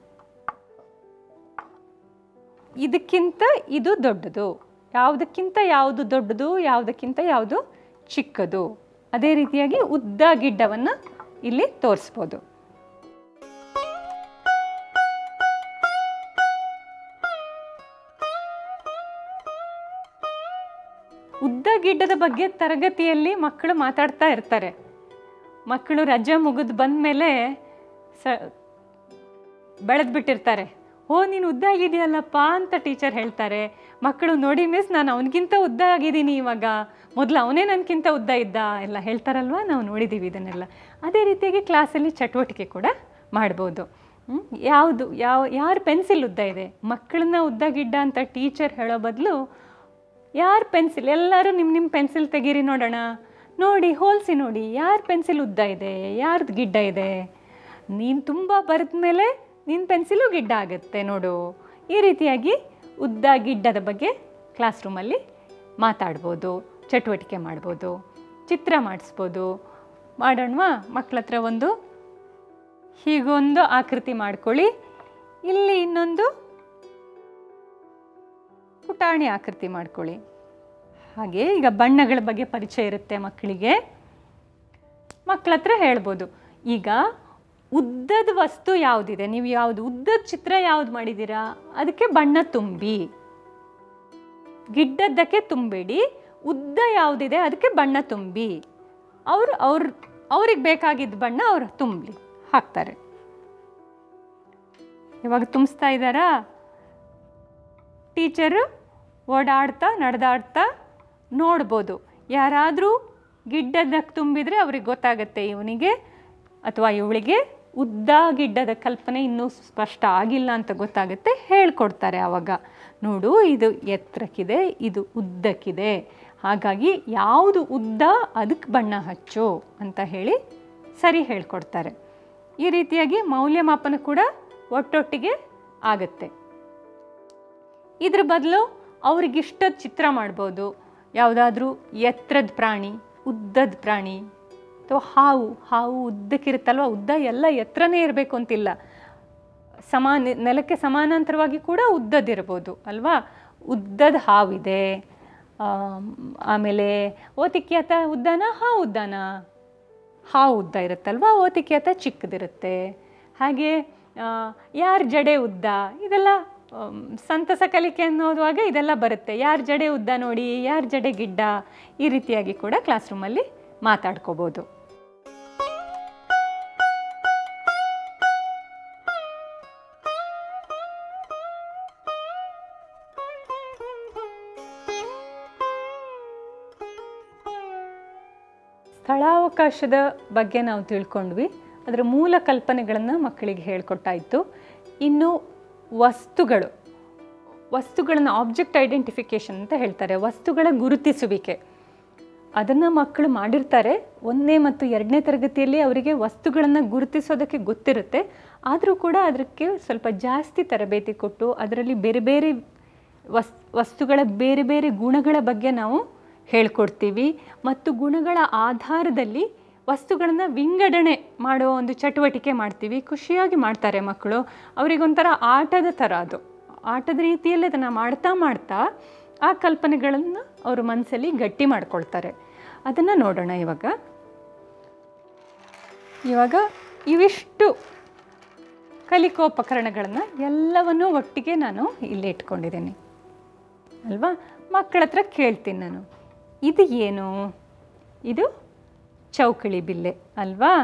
ಇದಕ್ಕಿಂತ ಇದು ದೊಡ್ಡದು ಯಾವುದಕ್ಕಿಂತ ಯಾವುದು ದೊಡ್ಡದು ಯಾವುದಕ್ಕಿಂತ ಯಾವುದು ಚಿಕ್ಕದು ಅದೇ ರೀತಿಯಾಗಿ ಉದ್ದ ಗಿಡ್ಡವನ್ನು ಇಲ್ಲಿ ತೋರಿಸ್ಬೋದು ಉದ್ದ ಗಿಡ್ಡದ ಬಗ್ಗೆ ತರಗತಿಯಲ್ಲಿ ಮಕ್ಕಳು ಮಾತಾಡ್ತಾ ಇರ್ತಾರೆ ಮಕ್ಕಳು ರಜೆ ಮುಗಿದು ಬಂದ ಮೇಲೆ ಸ ಬೆಳೆದು ಬಿಟ್ಟಿರ್ತಾರೆ ಓ ನೀನು ಉದ್ದ ಆಗಿದೆಯಲ್ಲಪ್ಪ ಅಂತ ಟೀಚರ್ ಹೇಳ್ತಾರೆ ಮಕ್ಕಳು ನೋಡಿ ಮಿಸ್ ನಾನು ಅವನಿಗಿಂತ ಉದ್ದ ಆಗಿದ್ದೀನಿ ಇವಾಗ ಮೊದಲು ಅವನೇ ನನಗಿಂತ ಉದ್ದ ಇದ್ದ ಎಲ್ಲ ಹೇಳ್ತಾರಲ್ವ ನಾವು ನೋಡಿದ್ದೀವಿ ಇದನ್ನೆಲ್ಲ ಅದೇ ರೀತಿಯಾಗಿ ಕ್ಲಾಸಲ್ಲಿ ಚಟುವಟಿಕೆ ಕೂಡ ಮಾಡ್ಬೋದು ಹ್ಮ್? ಯಾವುದು ಯಾವ ಯಾರು ಪೆನ್ಸಿಲ್ ಉದ್ದ ಇದೆ ಮಕ್ಕಳನ್ನ ಉದ್ದ ಗಿಡ್ಡ ಅಂತ ಟೀಚರ್ ಹೇಳೋ ಬದಲು ಯಾರು ಪೆನ್ಸಿಲ್ ಎಲ್ಲರೂ ನಿಮ್ಮ ನಿಮ್ಮ ಪೆನ್ಸಿಲ್ ತೆಗೀರಿ ನೋಡೋಣ ನೋಡಿ ಹೋಲಿಸಿ ನೋಡಿ ಯಾರು ಪೆನ್ಸಿಲ್ ಉದ್ದ ಇದೆ ಯಾರ್ದು ಗಿಡ್ಡ ಇದೆ ನೀನು ತುಂಬ ಬರೆದ ಮೇಲೆ ನಿನ್ನ ಪೆನ್ಸಿಲು ಗಿಡ್ಡ ಆಗುತ್ತೆ ನೋಡು ಈ ರೀತಿಯಾಗಿ ಉದ್ದ ಗಿಡ್ಡದ ಬಗ್ಗೆ ಕ್ಲಾಸ್ ರೂಮಲ್ಲಿ ಮಾತಾಡ್ಬೋದು ಚಟುವಟಿಕೆ ಮಾಡ್ಬೋದು ಚಿತ್ರ ಮಾಡಿಸ್ಬೋದು ಮಾಡೋಣವಾ ಮಕ್ಕಳ ಹತ್ರ ಒಂದು ಹೀಗೊಂದು ಆಕೃತಿ ಮಾಡ್ಕೊಳ್ಳಿ ಇಲ್ಲಿ ಇನ್ನೊಂದು ಪುಟಾಣಿ ಆಕೃತಿ ಮಾಡ್ಕೊಳ್ಳಿ ಹಾಗೆ ಈಗ ಬಣ್ಣಗಳ ಬಗ್ಗೆ ಪರಿಚಯ ಇರುತ್ತೆ ಮಕ್ಕಳಿಗೆ ಮಕ್ಕಳ ಹತ್ರ ಹೇಳ್ಬೋದು ಈಗ ಉದ್ದದ ವಸ್ತು ಯಾವುದಿದೆ ನೀವು ಯಾವುದು ಉದ್ದದ ಚಿತ್ರ ಯಾವ್ದು ಮಾಡಿದ್ದೀರಾ ಅದಕ್ಕೆ ಬಣ್ಣ ತುಂಬಿ ಗಿಡ್ಡದ್ದಕ್ಕೆ ತುಂಬಬೇಡಿ ಉದ್ದ ಯಾವುದಿದೆ ಅದಕ್ಕೆ ಬಣ್ಣ ತುಂಬಿ ಅವರು ಅವ್ರ ಅವ್ರಿಗೆ ಬೇಕಾಗಿದ್ದ ಬಣ್ಣ ಅವ್ರು ತುಂಬಲಿ ಹಾಕ್ತಾರೆ ಇವಾಗ ತುಂಬಿಸ್ತಾ ಇದ್ದಾರಾ ಟೀಚರು ಓಡಾಡ್ತಾ ನಡೆದಾಡ್ತಾ ನೋಡ್ಬೋದು ಯಾರಾದರೂ ಗಿಡ್ಡದ ತುಂಬಿದರೆ ಅವ್ರಿಗೆ ಗೊತ್ತಾಗುತ್ತೆ ಇವನಿಗೆ ಅಥವಾ ಇವಳಿಗೆ ಉದ್ದ ಗಿಡ್ಡದ ಕಲ್ಪನೆ ಇನ್ನೂ ಸ್ಪಷ್ಟ ಆಗಿಲ್ಲ ಅಂತ ಗೊತ್ತಾಗುತ್ತೆ ಹೇಳ್ಕೊಡ್ತಾರೆ ಆವಾಗ ನೋಡು ಇದು ಎತ್ತರಕ್ಕಿದೆ ಇದು ಉದ್ದಕ್ಕಿದೆ ಹಾಗಾಗಿ ಯಾವುದು ಉದ್ದ ಅದಕ್ಕೆ ಬಣ್ಣ ಹಚ್ಚು ಅಂತ ಹೇಳಿ ಸರಿ ಹೇಳ್ಕೊಡ್ತಾರೆ ಈ ರೀತಿಯಾಗಿ ಮೌಲ್ಯಮಾಪನ ಕೂಡ ಒಟ್ಟೊಟ್ಟಿಗೆ ಆಗುತ್ತೆ ಇದ್ರ ಬದಲು ಅವ್ರಿಗಿಷ್ಟ ಚಿತ್ರ ಮಾಡ್ಬೋದು ಯಾವುದಾದ್ರೂ ಎತ್ತರದ ಪ್ರಾಣಿ ಉದ್ದದ ಪ್ರಾಣಿ ಅಥವಾ ಹಾವು ಹಾವು ಉದ್ದಕ್ಕಿರುತ್ತಲ್ವ ಉದ್ದ ಎಲ್ಲ ಎತ್ತರನೇ ಇರಬೇಕು ಅಂತಿಲ್ಲ ಸಮಾನ ನೆಲಕ್ಕೆ ಸಮಾನಾಂತರವಾಗಿ ಕೂಡ ಉದ್ದದಿರ್ಬೋದು ಅಲ್ವಾ ಉದ್ದದ ಹಾವಿದೆ ಆಮ್, ಆಮೇಲೆ ಓತಿಕ್ಯಾತ ಉದ್ದನ ಹಾವು ಉದ್ದನ ಹಾವು ಉದ್ದ ಇರುತ್ತಲ್ವ ಓತಿಕ್ಯಾತ ಚಿಕ್ಕದಿರುತ್ತೆ ಹಾಗೆ ಯಾರ ಜಡೆ ಉದ್ದ ಇದೆಲ್ಲ ಆಮ್, ಸಂತಸ ಕಲಿಕೆ ಅನ್ನೋದುವಾಗ ಇದೆಲ್ಲ ಬರುತ್ತೆ ಯಾರ ಜಡೆ ಉದ್ದ ನೋಡಿ ಯಾರ ಜಡೆ ಗಿಡ್ಡ ಈ ರೀತಿಯಾಗಿ ಕೂಡ ಕ್ಲಾಸ್ ರೂಮಲ್ಲಿ ಮಾತಾಡ್ಕೋಬೋದು ಸ್ಥಳಾವಕಾಶದ ಬಗ್ಗೆ ನಾವು ತಿಳ್ಕೊಂಡ್ವಿ ಅದರ ಮೂಲ ಕಲ್ಪನೆಗಳನ್ನು ಮಕ್ಕಳಿಗೆ ಹೇಳ್ಕೊಟ್ಟಾಯಿತು ಇನ್ನು ವಸ್ತುಗಳು ವಸ್ತುಗಳನ್ನು ಆಬ್ಜೆಕ್ಟ್ ಐಡೆಂಟಿಫಿಕೇಷನ್ ಅಂತ ಹೇಳ್ತಾರೆ ವಸ್ತುಗಳ ಗುರುತಿಸುವಿಕೆ ಅದನ್ನು ಮಕ್ಕಳು ಮಾಡಿರ್ತಾರೆ ಒಂದನೇ ಮತ್ತು ಎರಡನೇ ತರಗತಿಯಲ್ಲಿ ಅವರಿಗೆ ವಸ್ತುಗಳನ್ನು ಗುರುತಿಸೋದಕ್ಕೆ ಗೊತ್ತಿರುತ್ತೆ ಆದರೂ ಕೂಡ ಅದಕ್ಕೆ ಸ್ವಲ್ಪ ಜಾಸ್ತಿ ತರಬೇತಿ ಕೊಟ್ಟು ಅದರಲ್ಲಿ ಬೇರೆ ಬೇರೆ ವಸ್ ವಸ್ತುಗಳ ಬೇರೆ ಬೇರೆ ಗುಣಗಳ ಬಗ್ಗೆ ನಾವು ಹೇಳ್ಕೊಡ್ತೀವಿ ಮತ್ತು ಗುಣಗಳ ಆಧಾರದಲ್ಲಿ ವಸ್ತುಗಳನ್ನು ವಿಂಗಡಣೆ ಮಾಡುವ ಒಂದು ಚಟುವಟಿಕೆ ಮಾಡ್ತೀವಿ ಖುಷಿಯಾಗಿ ಮಾಡ್ತಾರೆ ಮಕ್ಕಳು ಅವರಿಗೊಂಥರ ಆಟದ ಥರ ಅದು ಆಟದ ರೀತಿಯಲ್ಲಿ ಅದನ್ನು ಮಾಡ್ತಾ ಮಾಡ್ತಾ ಆ ಕಲ್ಪನೆಗಳನ್ನು ಅವ್ರ ಮನಸ್ಸಲ್ಲಿ ಗಟ್ಟಿ ಮಾಡ್ಕೊಳ್ತಾರೆ ಅದನ್ನು ನೋಡೋಣ ಇವಾಗ ಇವಾಗ ಇವಿಷ್ಟು ಕಲಿಕೋಪಕರಣಗಳನ್ನು ಎಲ್ಲವನ್ನೂ ಒಟ್ಟಿಗೆ ನಾನು ಇಲ್ಲಿ ಇಟ್ಕೊಂಡಿದ್ದೀನಿ ಅಲ್ವಾ ಮಕ್ಕಳ ಹತ್ರ ಕೇಳ್ತೀನಿ ನಾನು ಇದು ಏನು ಇದು ಚೌಕಳಿ ಬಿಲ್ಲೆ ಅಲ್ವಾ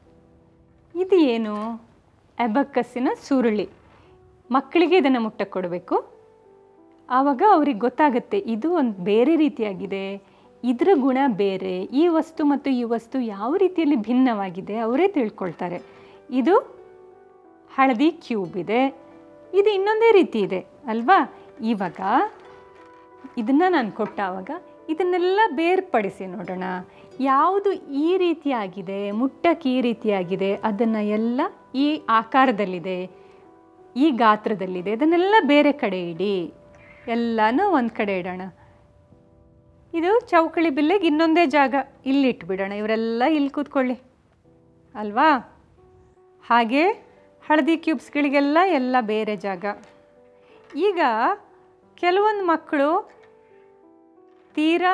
ಇದು ಏನು ಅಬಕ್ಕಸ್ಸಿನ ಸುರುಳಿ ಮಕ್ಕಳಿಗೆ ಇದನ್ನು ಮುಟ್ಟಕ್ಕೆ ಕೊಡಬೇಕು ಆವಾಗ ಅವ್ರಿಗೆ ಗೊತ್ತಾಗುತ್ತೆ ಇದು ಒಂದು ಬೇರೆ ರೀತಿಯಾಗಿದೆ ಇದರ ಗುಣ ಬೇರೆ ಈ ವಸ್ತು ಮತ್ತು ಈ ವಸ್ತು ಯಾವ ರೀತಿಯಲ್ಲಿ ಭಿನ್ನವಾಗಿದೆ ಅವರೇ ತಿಳ್ಕೊಳ್ತಾರೆ ಇದು ಹಳದಿ ಕ್ಯೂಬ್ ಇದೆ ಇದು ಇನ್ನೊಂದೇ ರೀತಿ ಇದೆ ಅಲ್ವಾ ಇವಾಗ ಇದನ್ನು ನಾನು ಕೊಟ್ಟಾವಾಗ ಇದನ್ನೆಲ್ಲ ಬೇರ್ಪಡಿಸಿ ನೋಡೋಣ ಯಾವುದು ಈ ರೀತಿಯಾಗಿದೆ ಮುಟ್ಟಕ್ಕೆ ಈ ರೀತಿಯಾಗಿದೆ ಅದನ್ನು ಎಲ್ಲ ಈ ಆಕಾರದಲ್ಲಿದೆ ಈ ಗಾತ್ರದಲ್ಲಿದೆ ಅದನ್ನೆಲ್ಲ ಬೇರೆ ಕಡೆ ಇಡಿ ಎಲ್ಲನೂ ಒಂದು ಕಡೆ ಇಡೋಣ ಇದು ಚೌಕಳಿ ಬಿಲ್ಲೆಗೆ ಇನ್ನೊಂದೇ ಜಾಗ ಇಲ್ಲಿ ಇಟ್ಬಿಡೋಣ ಇವರೆಲ್ಲ ಇಲ್ಲಿ ಕೂತ್ಕೊಳ್ಳಿ ಅಲ್ವಾ ಹಾಗೆ ಹಳದಿ ಕ್ಯೂಬ್ಸ್ಗಳಿಗೆಲ್ಲ ಎಲ್ಲ ಬೇರೆ ಜಾಗ ಈಗ ಕೆಲವೊಂದು ಮಕ್ಕಳು ತೀರಾ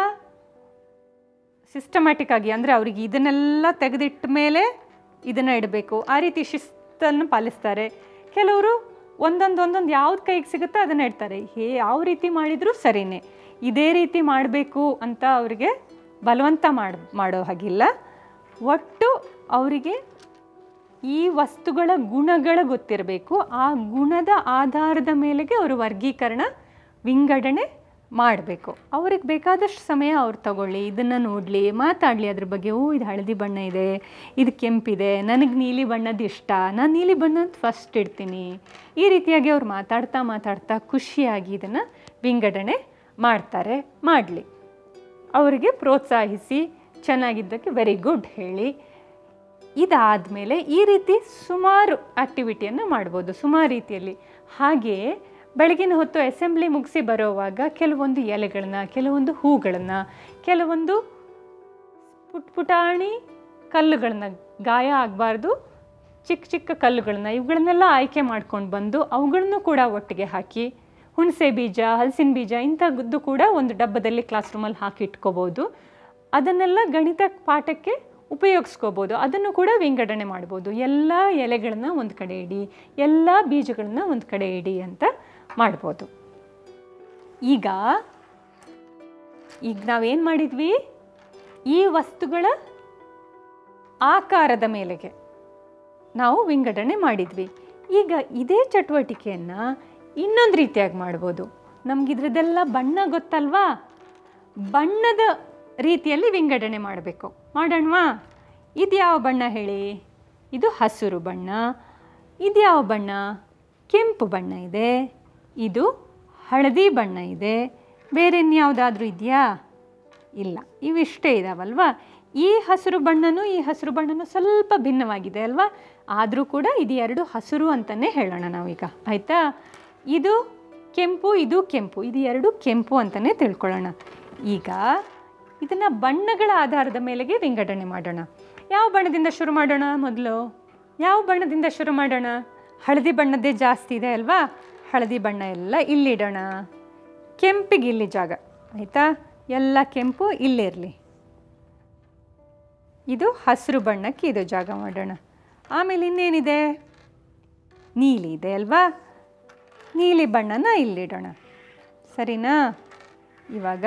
ಸಿಸ್ಟಮ್ಯಾಟಿಕ್ ಆಗಿ ಅಂದರೆ ಅವ್ರಿಗೆ ಇದನ್ನೆಲ್ಲ ತೆಗೆದಿಟ್ಟ ಮೇಲೆ ಇದನ್ನು ಇಡಬೇಕು ಆ ರೀತಿ ಶಿಸ್ತನ್ನು ಪಾಲಿಸ್ತಾರೆ ಕೆಲವರು ಒಂದೊಂದು ಒಂದೊಂದು ಯಾವ್ದು ಕೈಗೆ ಸಿಗುತ್ತೋ ಅದನ್ನು ಇಡ್ತಾರೆ ಹೇ ಯಾವ ರೀತಿ ಮಾಡಿದರೂ ಸರಿನೇ ಇದೇ ರೀತಿ ಮಾಡಬೇಕು ಅಂತ ಅವರಿಗೆ ಬಲವಂತ ಮಾಡಿ ಮಾಡೋ ಹಾಗಿಲ್ಲ ಒಟ್ಟು ಅವರಿಗೆ ಈ ವಸ್ತುಗಳ ಗುಣಗಳ ಗೊತ್ತಿರಬೇಕು ಆ ಗುಣದ ಆಧಾರದ ಮೇಲೆಗೆ ಅವರು ವರ್ಗೀಕರಣ ವಿಂಗಡಣೆ ಮಾಡಬೇಕು ಅವ್ರಿಗೆ ಬೇಕಾದಷ್ಟು ಸಮಯ ಅವ್ರು ತಗೊಳ್ಳಿ ಇದನ್ನು ನೋಡಲಿ ಮಾತಾಡಲಿ ಅದ್ರ ಬಗ್ಗೆ ಓ ಇದು ಹಳದಿ ಬಣ್ಣ ಇದೆ ಇದು ಕೆಂಪಿದೆ ನನಗೆ ನೀಲಿ ಬಣ್ಣದ ಇಷ್ಟ ನಾನು ನೀಲಿ ಬಣ್ಣದ ಫಸ್ಟ್ ಇಡ್ತೀನಿ ಈ ರೀತಿಯಾಗಿ ಅವ್ರು ಮಾತಾಡ್ತಾ ಮಾತಾಡ್ತಾ ಖುಷಿಯಾಗಿ ಇದನ್ನು ವಿಂಗಡಣೆ ಮಾಡ್ತಾರೆ ಮಾಡಲಿ ಅವರಿಗೆ ಪ್ರೋತ್ಸಾಹಿಸಿ ಚೆನ್ನಾಗಿದ್ದಕ್ಕೆ ವೆರಿ ಗುಡ್ ಹೇಳಿ ಇದಾದಮೇಲೆ ಈ ರೀತಿ ಸುಮಾರು ಆ್ಯಕ್ಟಿವಿಟಿಯನ್ನು ಮಾಡ್ಬೋದು ಸುಮಾರು ರೀತಿಯಲ್ಲಿ ಹಾಗೆ ಬೆಳಗಿನ ಹೊತ್ತು ಅಸೆಂಬ್ಲಿ ಮುಗಿಸಿ ಬರೋವಾಗ ಕೆಲವೊಂದು ಎಲೆಗಳನ್ನ ಕೆಲವೊಂದು ಹೂಗಳನ್ನು ಕೆಲವೊಂದು ಪುಟ್ ಪುಟಾಣಿ ಕಲ್ಲುಗಳನ್ನ ಗಾಯ ಆಗಬಾರ್ದು ಚಿಕ್ಕ ಚಿಕ್ಕ ಕಲ್ಲುಗಳನ್ನ ಇವುಗಳನ್ನೆಲ್ಲ ಆಯ್ಕೆ ಮಾಡ್ಕೊಂಡು ಬಂದು ಅವುಗಳನ್ನು ಕೂಡ ಒಟ್ಟಿಗೆ ಹಾಕಿ ಹುಣಸೆ ಬೀಜ ಹಲಸಿನ ಬೀಜ ಇಂಥದ್ದು ಕೂಡ ಒಂದು ಡಬ್ಬದಲ್ಲಿ ಕ್ಲಾಸ್ ರೂಮಲ್ಲಿ ಹಾಕಿ ಇಟ್ಕೋಬೋದು ಅದನ್ನೆಲ್ಲ ಗಣಿತ ಪಾಠಕ್ಕೆ ಉಪಯೋಗಿಸ್ಕೋಬೋದು ಅದನ್ನು ಕೂಡ ವಿಂಗಡಣೆ ಮಾಡ್ಬೋದು ಎಲ್ಲ ಎಲೆಗಳನ್ನ ಒಂದು ಕಡೆ ಇಡಿ ಎಲ್ಲ ಬೀಜಗಳನ್ನ ಒಂದು ಕಡೆ ಇಡಿ ಅಂತ ಮಾಡ್ಬೋದು ಈಗ ಈಗ ನಾವೇನು ಮಾಡಿದ್ವಿ ಈ ವಸ್ತುಗಳ ಆಕಾರದ ಮೇಲೆಗೆ ನಾವು ವಿಂಗಡಣೆ ಮಾಡಿದ್ವಿ ಈಗ ಇದೇ ಚಟುವಟಿಕೆಯನ್ನು ಇನ್ನೊಂದು ರೀತಿಯಾಗಿ ಮಾಡ್ಬೋದು ನಮಗಿದ್ರದ್ದೆಲ್ಲ ಬಣ್ಣ ಗೊತ್ತಲ್ವಾ ಬಣ್ಣದ ರೀತಿಯಲ್ಲಿ ವಿಂಗಡಣೆ ಮಾಡಬೇಕು ಮಾಡೋಣವಾ ಇದು ಯಾವ ಬಣ್ಣ ಹೇಳಿ ಇದು ಹಸಿರು ಬಣ್ಣ ಇದು ಯಾವ ಬಣ್ಣ ಕೆಂಪು ಬಣ್ಣ ಇದೆ ಇದು ಹಳದಿ ಬಣ್ಣ ಇದೆ ಬೇರೆ ಇನ್ಯಾವುದಾದ್ರೂ ಇದೆಯಾ ಇಲ್ಲ ಇವಿಷ್ಟೇ ಇದಾವಲ್ವಾ ಈ ಹಸಿರು ಬಣ್ಣನೂ ಈ ಹಸಿರು ಬಣ್ಣನೂ ಸ್ವಲ್ಪ ಭಿನ್ನವಾಗಿದೆ ಅಲ್ವಾ ಆದರೂ ಕೂಡ ಇದು ಎರಡು ಹಸಿರು ಅಂತಲೇ ಹೇಳೋಣ ನಾವೀಗ ಆಯಿತಾ ಇದು ಕೆಂಪು ಇದು ಕೆಂಪು ಇದು ಎರಡು ಕೆಂಪು ಅಂತಲೇ ತಿಳ್ಕೊಳ್ಳೋಣ ಈಗ ಇದನ್ನು ಬಣ್ಣಗಳ ಆಧಾರದ ಮೇಲೆಗೆ ವಿಂಗಡಣೆ ಮಾಡೋಣ ಯಾವ ಬಣ್ಣದಿಂದ ಶುರು ಮಾಡೋಣ ಮೊದಲು ಯಾವ ಬಣ್ಣದಿಂದ ಶುರು ಮಾಡೋಣ ಹಳದಿ ಬಣ್ಣದ್ದೇ ಜಾಸ್ತಿ ಇದೆ ಅಲ್ವಾ ಹಳದಿ ಬಣ್ಣ ಎಲ್ಲ ಇಲ್ಲಿಡೋಣ ಕೆಂಪಿಗೆ ಇಲ್ಲಿ ಜಾಗ ಆಯಿತಾ ಎಲ್ಲ ಕೆಂಪು ಇಲ್ಲಿರಲಿ ಇದು ಹಸಿರು ಬಣ್ಣಕ್ಕೆ ಇದು ಜಾಗ ಮಾಡೋಣ ಆಮೇಲೆ ಇನ್ನೇನಿದೆ ನೀಲಿ ಇದೆ ಅಲ್ವಾ ನೀಲಿ ಬಣ್ಣನ ಇಲ್ಲಿಡೋಣ ಸರಿನಾ ಇವಾಗ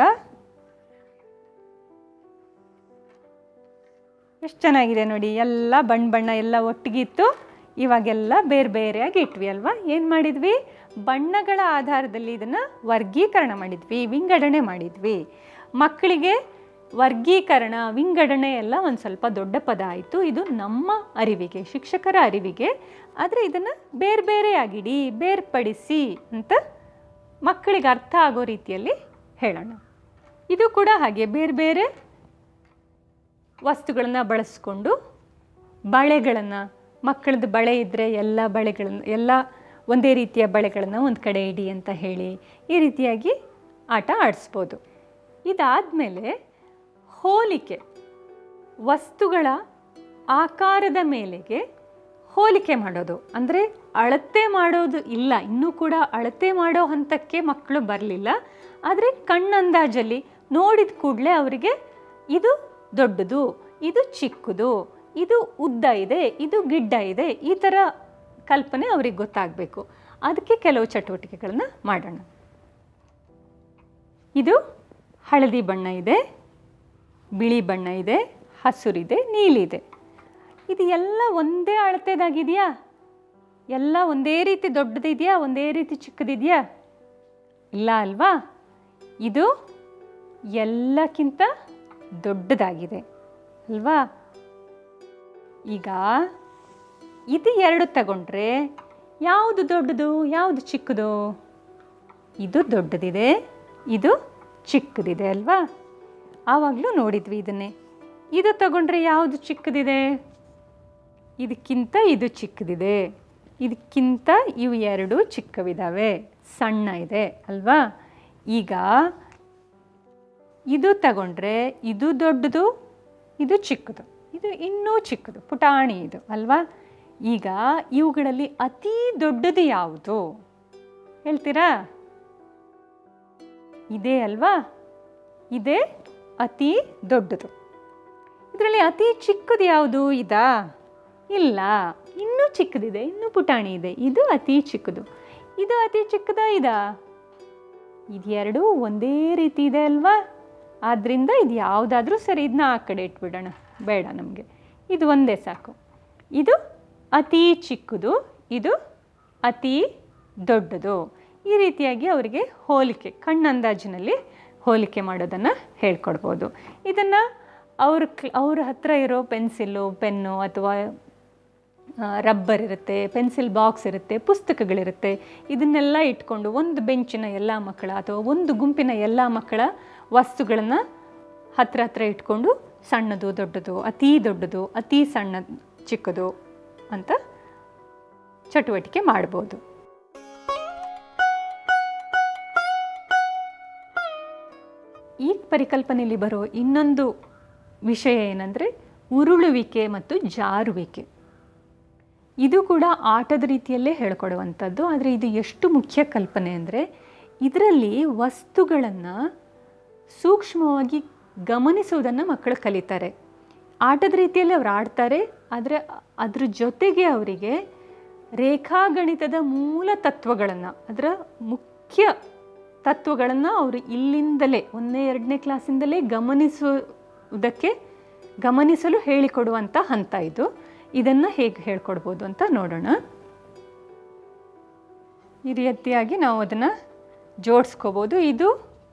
ಎಷ್ಟು ಚೆನ್ನಾಗಿದೆ ನೋಡಿ ಎಲ್ಲ ಬಣ್ಣ ಬಣ್ಣ ಎಲ್ಲ ಒಟ್ಟಿಗಿತ್ತು ಇವಾಗೆಲ್ಲ ಬೇರೆ ಬೇರೆಯಾಗಿ ಇಟ್ವಿ ಅಲ್ವಾ ಏನು ಮಾಡಿದ್ವಿ ಬಣ್ಣಗಳ ಆಧಾರದಲ್ಲಿ ಇದನ್ನು ವರ್ಗೀಕರಣ ಮಾಡಿದ್ವಿ ವಿಂಗಡಣೆ ಮಾಡಿದ್ವಿ ಮಕ್ಕಳಿಗೆ ವರ್ಗೀಕರಣ ವಿಂಗಡಣೆ ಎಲ್ಲ ಒಂದು ಸ್ವಲ್ಪ ದೊಡ್ಡ ಪದ ಆಯಿತು ಇದು ನಮ್ಮ ಅರಿವಿಗೆ ಶಿಕ್ಷಕರ ಅರಿವಿಗೆ ಆದರೆ ಇದನ್ನು ಬೇರೆ ಬೇರೆಯಾಗಿಡಿ ಬೇರ್ಪಡಿಸಿ ಅಂತ ಮಕ್ಕಳಿಗೆ ಅರ್ಥ ಆಗೋ ರೀತಿಯಲ್ಲಿ ಹೇಳೋಣ ಇದು ಕೂಡ ಹಾಗೆ ಬೇರೆ ಬೇರೆ ವಸ್ತುಗಳನ್ನು ಬಳಸ್ಕೊಂಡು ಬಳೆಗಳನ್ನು ಮಕ್ಕಳದ್ದು ಬಳೆ ಇದ್ದರೆ ಎಲ್ಲ ಬಳೆಗಳನ್ನು ಎಲ್ಲ ಒಂದೇ ರೀತಿಯ ಬಳೆಗಳನ್ನು ಒಂದು ಕಡೆ ಇಡಿ ಅಂತ ಹೇಳಿ ಈ ರೀತಿಯಾಗಿ ಆಟ ಆಡಿಸ್ಬೋದು ಇದಾದಮೇಲೆ ಹೋಲಿಕೆ ವಸ್ತುಗಳ ಆಕಾರದ ಮೇಲೆಗೆ ಹೋಲಿಕೆ ಮಾಡೋದು ಅಂದರೆ ಅಳತೆ ಮಾಡೋದು ಇಲ್ಲ ಇನ್ನೂ ಕೂಡ ಅಳತೆ ಮಾಡೋ ಹಂತಕ್ಕೆ ಮಕ್ಕಳು ಬರಲಿಲ್ಲ ಆದರೆ ಕಣ್ಣಂದಾಜಲ್ಲಿ ನೋಡಿದ ಕೂಡಲೇ ಅವರಿಗೆ ಇದು ದೊಡ್ಡದು ಇದು ಚಿಕ್ಕದು ಇದು ಉದ್ದ ಇದೆ ಇದು ಗಿಡ್ಡ ಇದೆ ಈ ಥರ ಕಲ್ಪನೆ ಅವ್ರಿಗೆ ಗೊತ್ತಾಗಬೇಕು ಅದಕ್ಕೆ ಕೆಲವು ಚಟುವಟಿಕೆಗಳನ್ನು ಮಾಡೋಣ ಇದು ಹಳದಿ ಬಣ್ಣ ಇದೆ ಬಿಳಿ ಬಣ್ಣ ಇದೆ ಹಸುರಿದೆ ನೀಲಿದೆ ಇದು ಎಲ್ಲ ಒಂದೇ ಅಳತೆದಾಗಿದೆಯಾ ಎಲ್ಲ ಒಂದೇ ರೀತಿ ದೊಡ್ಡದಿದೆಯಾ ಒಂದೇ ರೀತಿ ಚಿಕ್ಕದಿದೆಯಾ ಇಲ್ಲ ಅಲ್ವಾ ಇದು ಎಲ್ಲಕ್ಕಿಂತ ದೊಡ್ಡದಾಗಿದೆ ಅಲ್ವಾ ಈಗ ಇದು ಎರಡು ತಗೊಂಡ್ರೆ ಯಾವುದು ದೊಡ್ಡದು ಯಾವುದು ಚಿಕ್ಕದು ಇದು ದೊಡ್ಡದಿದೆ ಇದು ಚಿಕ್ಕದಿದೆ ಅಲ್ವಾ ಆವಾಗಲೂ ನೋಡಿದ್ವಿ ಇದನ್ನೇ ಇದು ತಗೊಂಡ್ರೆ ಯಾವುದು ಚಿಕ್ಕದಿದೆ ಇದಕ್ಕಿಂತ ಇದು ಚಿಕ್ಕದಿದೆ ಇದಕ್ಕಿಂತ ಇವು ಎರಡು ಚಿಕ್ಕವಿದ್ದಾವೆ ಸಣ್ಣ ಇದೆ ಅಲ್ವಾ ಈಗ ಇದು ತಗೊಂಡ್ರೆ ಇದು ದೊಡ್ಡದು ಇದು ಚಿಕ್ಕದು ಇದು ಇನ್ನೂ ಚಿಕ್ಕದು ಪುಟಾಣಿ ಇದು ಅಲ್ವಾ ಈಗ ಇವುಗಳಲ್ಲಿ ಅತಿ ದೊಡ್ಡದು ಯಾವುದು ಹೇಳ್ತೀರಾ ಇದೇ ಅಲ್ವಾ ಇದೇ ಅತಿ ದೊಡ್ಡದು ಇದರಲ್ಲಿ ಅತಿ ಚಿಕ್ಕದು ಯಾವುದು ಇದಾ ಇಲ್ಲ ಇನ್ನೂ ಚಿಕ್ಕದಿದೆ ಇನ್ನೂ ಪುಟಾಣಿ ಇದೆ ಇದು ಅತಿ ಚಿಕ್ಕದು ಇದು ಅತಿ ಚಿಕ್ಕದ ಇದಾ ಇದೆರಡು ಒಂದೇ ರೀತಿ ಇದೆ ಅಲ್ವಾ ಆದ್ದರಿಂದ ಇದು ಯಾವುದಾದ್ರೂ ಸರಿ ಇದನ್ನ ಆ ಕಡೆ ಇಟ್ಬಿಡೋಣ ಬೇಡ ನಮಗೆ ಇದು ಒಂದೇ ಸಾಕು ಇದು ಅತಿ ಚಿಕ್ಕದು ಇದು ಅತಿ ದೊಡ್ಡದು ಈ ರೀತಿಯಾಗಿ ಅವರಿಗೆ ಹೋಲಿಕೆ ಕಣ್ಣಂದಾಜಿನಲ್ಲಿ ಹೋಲಿಕೆ ಮಾಡೋದನ್ನು ಹೇಳ್ಕೊಡ್ಬೋದು ಇದನ್ನು ಅವ್ರ ಕ್ಲ ಅವ್ರ ಹತ್ರ ಇರೋ ಪೆನ್ಸಿಲ್ಲು ಪೆನ್ನು ಅಥವಾ ರಬ್ಬರ್ ಇರುತ್ತೆ ಪೆನ್ಸಿಲ್ ಬಾಕ್ಸ್ ಇರುತ್ತೆ ಪುಸ್ತಕಗಳಿರುತ್ತೆ ಇದನ್ನೆಲ್ಲ ಇಟ್ಕೊಂಡು ಒಂದು ಬೆಂಚಿನ ಎಲ್ಲ ಮಕ್ಕಳ ಅಥವಾ ಒಂದು ಗುಂಪಿನ ಎಲ್ಲ ಮಕ್ಕಳ ವಸ್ತುಗಳನ್ನು ಹತ್ರ ಹತ್ರ ಇಟ್ಕೊಂಡು ಸಣ್ಣದು ದೊಡ್ಡದು ಅತೀ ದೊಡ್ಡದು ಅತೀ ಸಣ್ಣ ಚಿಕ್ಕದು ಅಂತ ಚಟುವಟಿಕೆ ಮಾಡ್ಬೋದು ಈ ಪರಿಕಲ್ಪನೆಯಲ್ಲಿ ಬರೋ ಇನ್ನೊಂದು ವಿಷಯ ಏನಂದರೆ ಉರುಳುವಿಕೆ ಮತ್ತು ಜಾರುವಿಕೆ ಇದು ಕೂಡ ಆಟದ ರೀತಿಯಲ್ಲೇ ಹೇಳ್ಕೊಡುವಂಥದ್ದು ಆದರೆ ಇದು ಎಷ್ಟು ಮುಖ್ಯ ಕಲ್ಪನೆ ಅಂದರೆ ಇದರಲ್ಲಿ ವಸ್ತುಗಳನ್ನು ಸೂಕ್ಷ್ಮವಾಗಿ ಗಮನಿಸುವುದನ್ನು ಮಕ್ಕಳು ಕಲಿತಾರೆ ಆಟದ ರೀತಿಯಲ್ಲಿ ಅವ್ರು ಆಡ್ತಾರೆ ಆದರೆ ಅದ್ರ ಜೊತೆಗೆ ಅವರಿಗೆ ರೇಖಾಗಣಿತದ ಮೂಲ ತತ್ವಗಳನ್ನು ಅದರ ಮುಖ್ಯ ತತ್ವಗಳನ್ನು ಅವರು ಇಲ್ಲಿಂದಲೇ ಒಂದನೇ ಎರಡನೇ ಕ್ಲಾಸಿಂದಲೇ ಗಮನಿಸುವುದಕ್ಕೆ ಗಮನಿಸಲು ಹೇಳಿಕೊಡುವಂಥ ಹಂತ ಇದು ಇದನ್ನು ಹೇಗೆ ಹೇಳ್ಕೊಡ್ಬೋದು ಅಂತ ನೋಡೋಣ ಈ ರೀತಿಯಾಗಿ ನಾವು ಅದನ್ನು ಜೋಡಿಸ್ಕೋಬೋದು ಇದು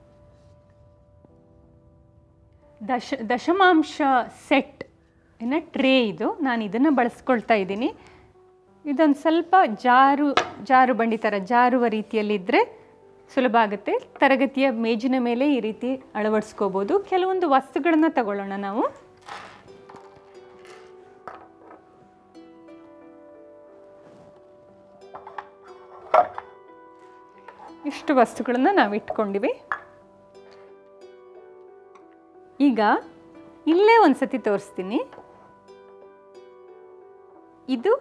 ದಶ ದಶಮಾಂಶ ಸೆಟ್ ಇನ್ನ ಟ್ರೇ ಇದು ನಾನು ಇದನ್ನು ಬಳಸ್ಕೊಳ್ತಾ ಇದ್ದೀನಿ ಇದೊಂದು ಸ್ವಲ್ಪ ಜಾರು ಜಾರು ಬಂಡಿ ಥರ ಜಾರುವ ರೀತಿಯಲ್ಲಿದ್ದರೆ ಸುಲಭ ಆಗುತ್ತೆ ತರಗತಿಯ ಮೇಜಿನ ಮೇಲೆ ಈ ರೀತಿ ಅಳವಡಿಸ್ಕೋಬೋದು ಕೆಲವೊಂದು ವಸ್ತುಗಳನ್ನು ತಗೊಳ್ಳೋಣ ನಾವು ಇಷ್ಟು ವಸ್ತುಗಳನ್ನು ನಾವು ಇಟ್ಕೊಂಡಿವಿ ಈಗ ಇಲ್ಲೇ ಒಂದು ಸತಿ ತೋರಿಸ್ತೀನಿ ಇದು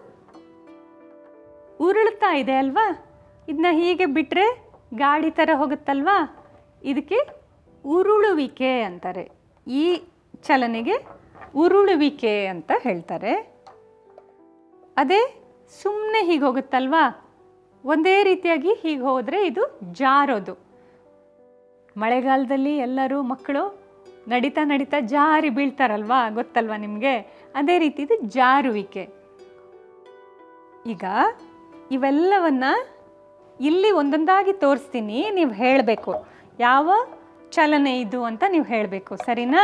ಉರುಳ್ತಾ ಇದೆ ಅಲ್ವಾ ಇದನ್ನ ಹೀಗೆ ಬಿಟ್ಟರೆ ಗಾಡಿ ಥರ ಹೋಗುತ್ತಲ್ವಾ ಇದಕ್ಕೆ ಉರುಳುವಿಕೆ ಅಂತಾರೆ ಈ ಚಲನೆಗೆ ಉರುಳುವಿಕೆ ಅಂತ ಹೇಳ್ತಾರೆ ಅದೇ ಸುಮ್ಮನೆ ಹೀಗೆ ಹೋಗುತ್ತಲ್ವಾ ಒಂದೇ ರೀತಿಯಾಗಿ ಹೀಗೆ ಹೋದರೆ ಇದು ಜಾರೋದು ಮಳೆಗಾಲದಲ್ಲಿ ಎಲ್ಲರೂ ಮಕ್ಕಳು ನಡೀತಾ ನಡೀತಾ ಜಾರಿ ಬೀಳ್ತಾರಲ್ವಾ ಗೊತ್ತಲ್ವಾ ನಿಮಗೆ ಅದೇ ರೀತಿ ಇದು ಜಾರುವಿಕೆ ಈಗ ಇವೆಲ್ಲವನ್ನ ಇಲ್ಲಿ ಒಂದೊಂದಾಗಿ ತೋರಿಸ್ತೀನಿ ನೀವು ಹೇಳಬೇಕು ಯಾವ ಚಲನೆ ಇದು ಅಂತ ನೀವು ಹೇಳಬೇಕು ಸರಿನಾ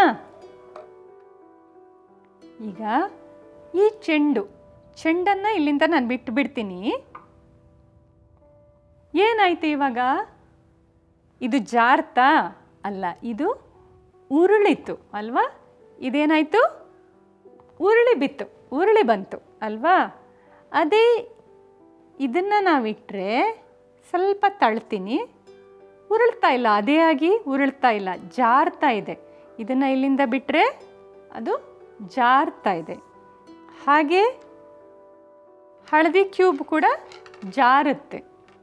ಈಗ ಈ ಚೆಂಡು ಚೆಂಡನ್ನು ಇಲ್ಲಿಂದ ನಾನು ಬಿಟ್ಟು ಬಿಡ್ತೀನಿ ಏನಾಯ್ತು ಇವಾಗ ಇದು ಜಾರ್ತಾ ಅಲ್ಲ ಇದು ಉರುಳಿತು ಅಲ್ವಾ ಇದೇನಾಯಿತು ಉರುಳಿ ಬಿತ್ತು ಉರುಳಿ ಬಂತು ಅಲ್ವಾ ಅದೇ ಇದನ್ನು ನಾವಿಟ್ಟರೆ ಸ್ವಲ್ಪ ತಳ್ತೀನಿ ಉರುಳ್ತಾ ಇಲ್ಲ ಅದೇ ಆಗಿ ಉರುಳ್ತಾ ಇಲ್ಲ ಜಾರ್ತಾ ಇದೆ ಇದನ್ನು ಇಲ್ಲಿಂದ ಬಿಟ್ಟರೆ ಅದು ಜಾರ್ತಾ ಇದೆ ಹಾಗೆ ಹಳದಿ ಕ್ಯೂಬ್ ಕೂಡ ಜಾರುತ್ತೆ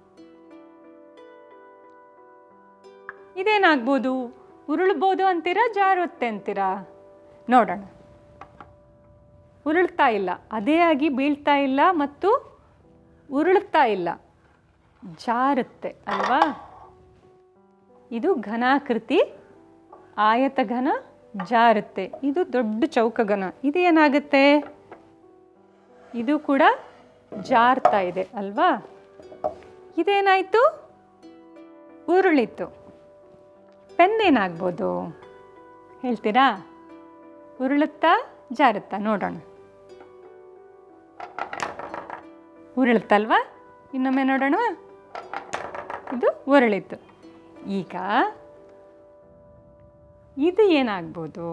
ಇದೇನಾಗ್ಬೋದು ಉರುಳ್ಬೋದು ಅಂತೀರಾ ಜಾರುತ್ತೆ ಅಂತೀರಾ ನೋಡೋಣ ಉರುಳ್ತಾ ಇಲ್ಲ ಅದೇ ಆಗಿ ಬೀಳ್ತಾ ಇಲ್ಲ ಮತ್ತು ಉರುಳ್ತಾ ಇಲ್ಲ ಜಾರುತ್ತೆ ಅಲ್ವಾ ಇದು ಘನಾಕೃತಿ ಆಯತ ಘನ ಜಾರುತ್ತೆ ಇದು ದೊಡ್ಡ ಚೌಕ ಘನ ಇದು ಏನಾಗುತ್ತೆ ಇದು ಕೂಡ ಜಾರ್ತಾ ಇದೆ ಅಲ್ವಾ ಇದೇನಾಯಿತು ಉರುಳಿತು ಪೆನ್ ಏನಾಗ್ಬೋದು ಹೇಳ್ತೀರಾ ಉರುಳುತ್ತಾ ಜಾರುತ್ತಾ ನೋಡೋಣ ಉರುಳುತ್ತಲ್ವಾ ಇನ್ನೊಮ್ಮೆ ನೋಡೋಣ ಇದು ಉರುಳಿತು ಈಗ ಇದು ಏನಾಗ್ಬೋದು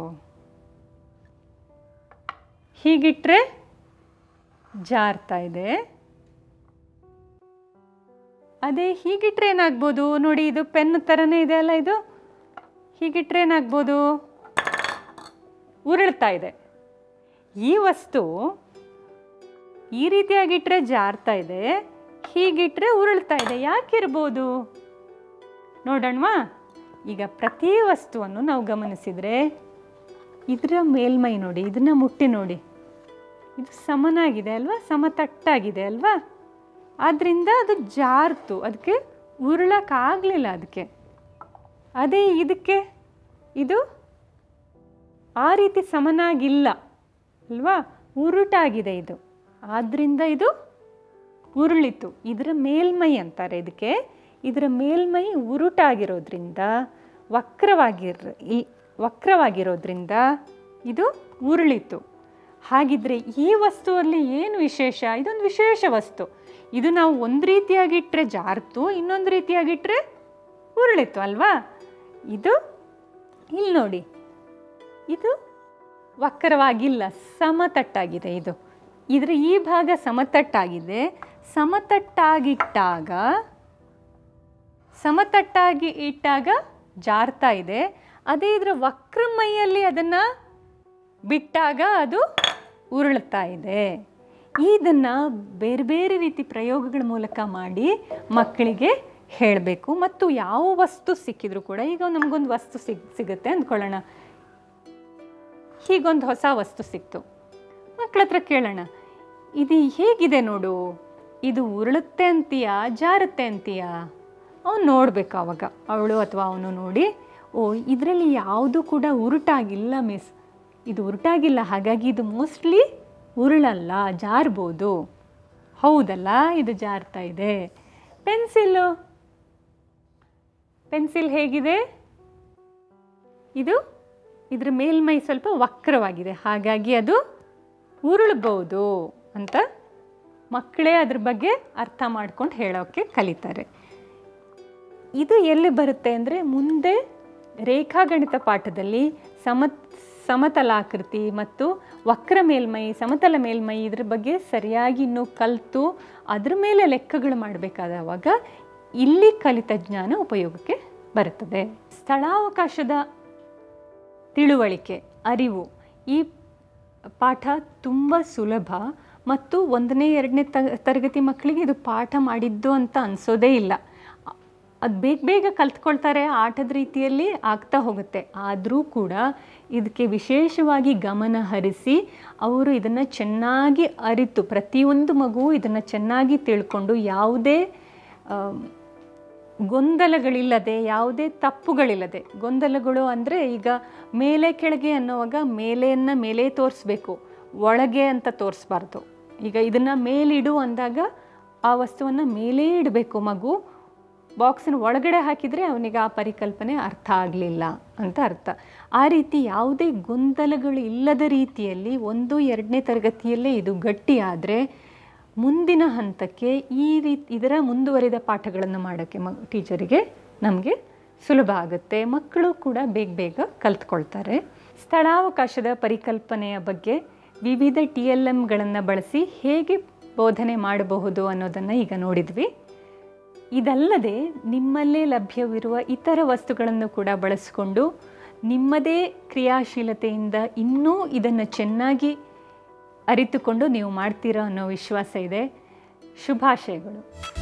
ಹೀಗಿಟ್ರೆ ಜಾರ್ತಾ ಇದೆ ಅದೇ ಹೀಗಿಟ್ರೆ ಏನಾಗ್ಬೋದು ನೋಡಿ ಇದು ಪೆನ್ ಥರನೇ ಇದೆ ಅಲ್ಲ ಇದು ಹೀಗಿಟ್ರೆ ಏನಾಗ್ಬೋದು ಉರುಳ್ತಾ ಇದೆ ಈ ವಸ್ತು ಈ ರೀತಿಯಾಗಿಟ್ರೆ ಜಾರ್ತಾ ಇದೆ ಹೀಗಿಟ್ರೆ ಉರುಳ್ತಾ ಇದೆ ಯಾಕಿರ್ಬೋದು ನೋಡೋಣವಾ ಈಗ ಪ್ರತಿ ವಸ್ತುವನ್ನು ನಾವು ಗಮನಿಸಿದರೆ ಇದರ ಮೇಲ್ಮೈ ನೋಡಿ ಇದನ್ನ ಮುಟ್ಟಿ ನೋಡಿ ಇದು ಸಮನಾಗಿದೆ ಅಲ್ವಾ ಸಮತಟ್ಟಾಗಿದೆ ಅಲ್ವಾ ಆದ್ದರಿಂದ ಅದು ಜಾರ್ತು ಅದಕ್ಕೆ ಉರುಳಕ್ಕಾಗಲಿಲ್ಲ ಅದಕ್ಕೆ ಅದೇ ಇದಕ್ಕೆ ಇದು ಆ ರೀತಿ ಸಮನಾಗಿಲ್ಲ ಅಲ್ವಾ ಉರುಟಾಗಿದೆ ಇದು ಆದ್ದರಿಂದ ಇದು ಉರುಳಿತು ಇದರ ಮೇಲ್ಮೈ ಅಂತಾರೆ ಇದಕ್ಕೆ ಇದರ ಮೇಲ್ಮೈ ಉರುಟಾಗಿರೋದ್ರಿಂದ ವಕ್ರವಾಗಿರ ಇ- ವಕ್ರವಾಗಿರೋದ್ರಿಂದ ಇದು ಉರುಳಿತು ಹಾಗಿದ್ರೆ ಈ ವಸ್ತುವಲ್ಲಿ ಏನು ವಿಶೇಷ ಇದೊಂದು ವಿಶೇಷ ವಸ್ತು ಇದು ನಾವು ಒಂದು ರೀತಿಯಾಗಿಟ್ಟರೆ ಜಾರ್ತು ಇನ್ನೊಂದು ರೀತಿಯಾಗಿಟ್ಟರೆ ಉರುಳಿತು ಅಲ್ವಾ ಇದು ಇಲ್ಲಿ ನೋಡಿ ಇದು ವಕ್ರವಾಗಿಲ್ಲ ಸಮತಟ್ಟಾಗಿದೆ ಇದು ಇದರ ಈ ಭಾಗ ಸಮತಟ್ಟಾಗಿದೆ ಸಮತಟ್ಟಾಗಿಟ್ಟಾಗ ಸಮತಟ್ಟಾಗಿ ಇಟ್ಟಾಗ ಜಾರ್ತಾ ಇದೆ ಅದೇ ಇದರ ವಕ್ರಮೈಯಲ್ಲಿ ಅದನ್ನು ಬಿಟ್ಟಾಗ ಅದು ಉರುಳ್ತಾ ಇದೆ ಇದನ್ನು ಬೇರೆ ಬೇರೆ ರೀತಿ ಪ್ರಯೋಗಗಳ ಮೂಲಕ ಮಾಡಿ ಮಕ್ಕಳಿಗೆ ಹೇಳಬೇಕು ಮತ್ತು ಯಾವ ವಸ್ತು ಸಿಕ್ಕಿದ್ರು ಕೂಡ ಈಗ ನಮಗೊಂದು ವಸ್ತು ಸಿಗ್ ಸಿಗುತ್ತೆ ಅಂದ್ಕೊಳ್ಳೋಣ ಹೀಗೊಂದು ಹೊಸ ವಸ್ತು ಸಿಕ್ತು ಮಕ್ಕಳ ಹತ್ರ ಕೇಳೋಣ ಇದು ಹೇಗಿದೆ ನೋಡು ಇದು ಉರುಳುತ್ತೆ ಅಂತೀಯಾ ಜಾರುತ್ತೆ ಅಂತೀಯಾ ಅವನು ನೋಡಬೇಕು ಅವಾಗ ಅವಳು ಅಥವಾ ಅವನು ನೋಡಿ ಓ ಇದರಲ್ಲಿ ಯಾವುದು ಕೂಡ ಉರುಟಾಗಿಲ್ಲ ಮಿಸ್ ಇದು ಉರುಟಾಗಿಲ್ಲ ಹಾಗಾಗಿ ಇದು ಮೋಸ್ಟ್ಲಿ ಉರುಳಲ್ಲ ಜಾರ್ಬೋದು ಹೌದಲ್ಲ ಇದು ಜಾರ್ತಾ ಇದೆ ಪೆನ್ಸಿಲ್ಲು ಪೆನ್ಸಿಲ್ ಹೇಗಿದೆ ಇದು ಇದ್ರ ಮೇಲ್ಮೈ ಸ್ವಲ್ಪ ವಕ್ರವಾಗಿದೆ ಹಾಗಾಗಿ ಅದು ಉರುಳಬಹುದು ಅಂತ ಮಕ್ಕಳೇ ಅದ್ರ ಬಗ್ಗೆ ಅರ್ಥ ಮಾಡ್ಕೊಂಡು ಹೇಳೋಕ್ಕೆ ಕಲಿತಾರೆ ಇದು ಎಲ್ಲಿ ಬರುತ್ತೆ ಅಂದರೆ ಮುಂದೆ ರೇಖಾಗಣಿತ ಪಾಠದಲ್ಲಿ ಸಮ ಸಮತಲಾಕೃತಿ ಮತ್ತು ವಕ್ರ ಮೇಲ್ಮೈ ಸಮತಲ ಮೇಲ್ಮೈ ಇದ್ರ ಬಗ್ಗೆ ಸರಿಯಾಗಿ ಇನ್ನೂ ಕಲಿತು ಅದ್ರ ಮೇಲೆ ಲೆಕ್ಕಗಳು ಮಾಡಬೇಕಾದವಾಗ ಇಲ್ಲಿ ಕಲಿತ ಜ್ಞಾನ ಉಪಯೋಗಕ್ಕೆ ಬರುತ್ತದೆ ಸ್ಥಳಾವಕಾಶದ ತಿಳುವಳಿಕೆ ಅರಿವು ಈ ಪಾಠ ತುಂಬ ಸುಲಭ ಮತ್ತು ಒಂದನೇ ಎರಡನೇ ತ ತರಗತಿ ಮಕ್ಕಳಿಗೆ ಇದು ಪಾಠ ಮಾಡಿದ್ದು ಅಂತ ಅನಿಸೋದೇ ಇಲ್ಲ ಅದು ಬೇಗ ಬೇಗ ಕಲ್ತ್ಕೊಳ್ತಾರೆ ಆಟದ ರೀತಿಯಲ್ಲಿ ಆಗ್ತಾ ಹೋಗುತ್ತೆ ಆದರೂ ಕೂಡ ಇದಕ್ಕೆ ವಿಶೇಷವಾಗಿ ಗಮನ ಹರಿಸಿ ಅವರು ಇದನ್ನು ಚೆನ್ನಾಗಿ ಅರಿತು ಪ್ರತಿಯೊಂದು ಮಗು ಇದನ್ನು ಚೆನ್ನಾಗಿ ತಿಳ್ಕೊಂಡು ಯಾವುದೇ ಗೊಂದಲಗಳಿಲ್ಲದೆ ಯಾವುದೇ ತಪ್ಪುಗಳಿಲ್ಲದೆ ಗೊಂದಲಗಳು ಅಂದರೆ ಈಗ ಮೇಲೆ ಕೆಳಗೆ ಅನ್ನೋವಾಗ ಮೇಲೆಯನ್ನು ಮೇಲೆ ತೋರಿಸ್ಬೇಕು ಒಳಗೆ ಅಂತ ತೋರಿಸ್ಬಾರ್ದು ಈಗ ಇದನ್ನು ಮೇಲಿಡು ಅಂದಾಗ ಆ ವಸ್ತುವನ್ನು ಮೇಲೇ ಇಡಬೇಕು ಮಗು ಬಾಕ್ಸಿನ ಒಳಗಡೆ ಹಾಕಿದರೆ ಅವನಿಗೆ ಆ ಪರಿಕಲ್ಪನೆ ಅರ್ಥ ಆಗಲಿಲ್ಲ ಅಂತ ಅರ್ಥ ಆ ರೀತಿ ಯಾವುದೇ ಗೊಂದಲಗಳು ಇಲ್ಲದ ರೀತಿಯಲ್ಲಿ ಒಂದು ಎರಡನೇ ತರಗತಿಯಲ್ಲೇ ಇದು ಗಟ್ಟಿ ಆದರೆ ಮುಂದಿನ ಹಂತಕ್ಕೆ ಈ ರೀತಿ ಇದರ ಮುಂದುವರಿದ ಪಾಠಗಳನ್ನು ಮಾಡೋಕ್ಕೆ ಮ ಟೀಚರಿಗೆ ನಮಗೆ ಸುಲಭ ಆಗುತ್ತೆ ಮಕ್ಕಳು ಕೂಡ ಬೇಗ ಬೇಗ ಕಲ್ತ್ಕೊಳ್ತಾರೆ ಸ್ಥಳಾವಕಾಶದ ಪರಿಕಲ್ಪನೆಯ ಬಗ್ಗೆ ವಿವಿಧ ಟಿ ಎಲ್ ಎಮ್ಗಳನ್ನು ಬಳಸಿ ಹೇಗೆ ಬೋಧನೆ ಮಾಡಬಹುದು ಅನ್ನೋದನ್ನು ಈಗ ನೋಡಿದ್ವಿ ಇದಲ್ಲದೆ ನಿಮ್ಮಲ್ಲೇ ಲಭ್ಯವಿರುವ ಇತರ ವಸ್ತುಗಳನ್ನು ಕೂಡ ಬಳಸಿಕೊಂಡು ನಿಮ್ಮದೇ ಕ್ರಿಯಾಶೀಲತೆಯಿಂದ ಇನ್ನೂ ಇದನ್ನು ಚೆನ್ನಾಗಿ ಅರಿತುಕೊಂಡು ನೀವು ಮಾಡ್ತೀರಾ ಅನ್ನೋ ವಿಶ್ವಾಸ ಇದೆ ಶುಭಾಶಯಗಳು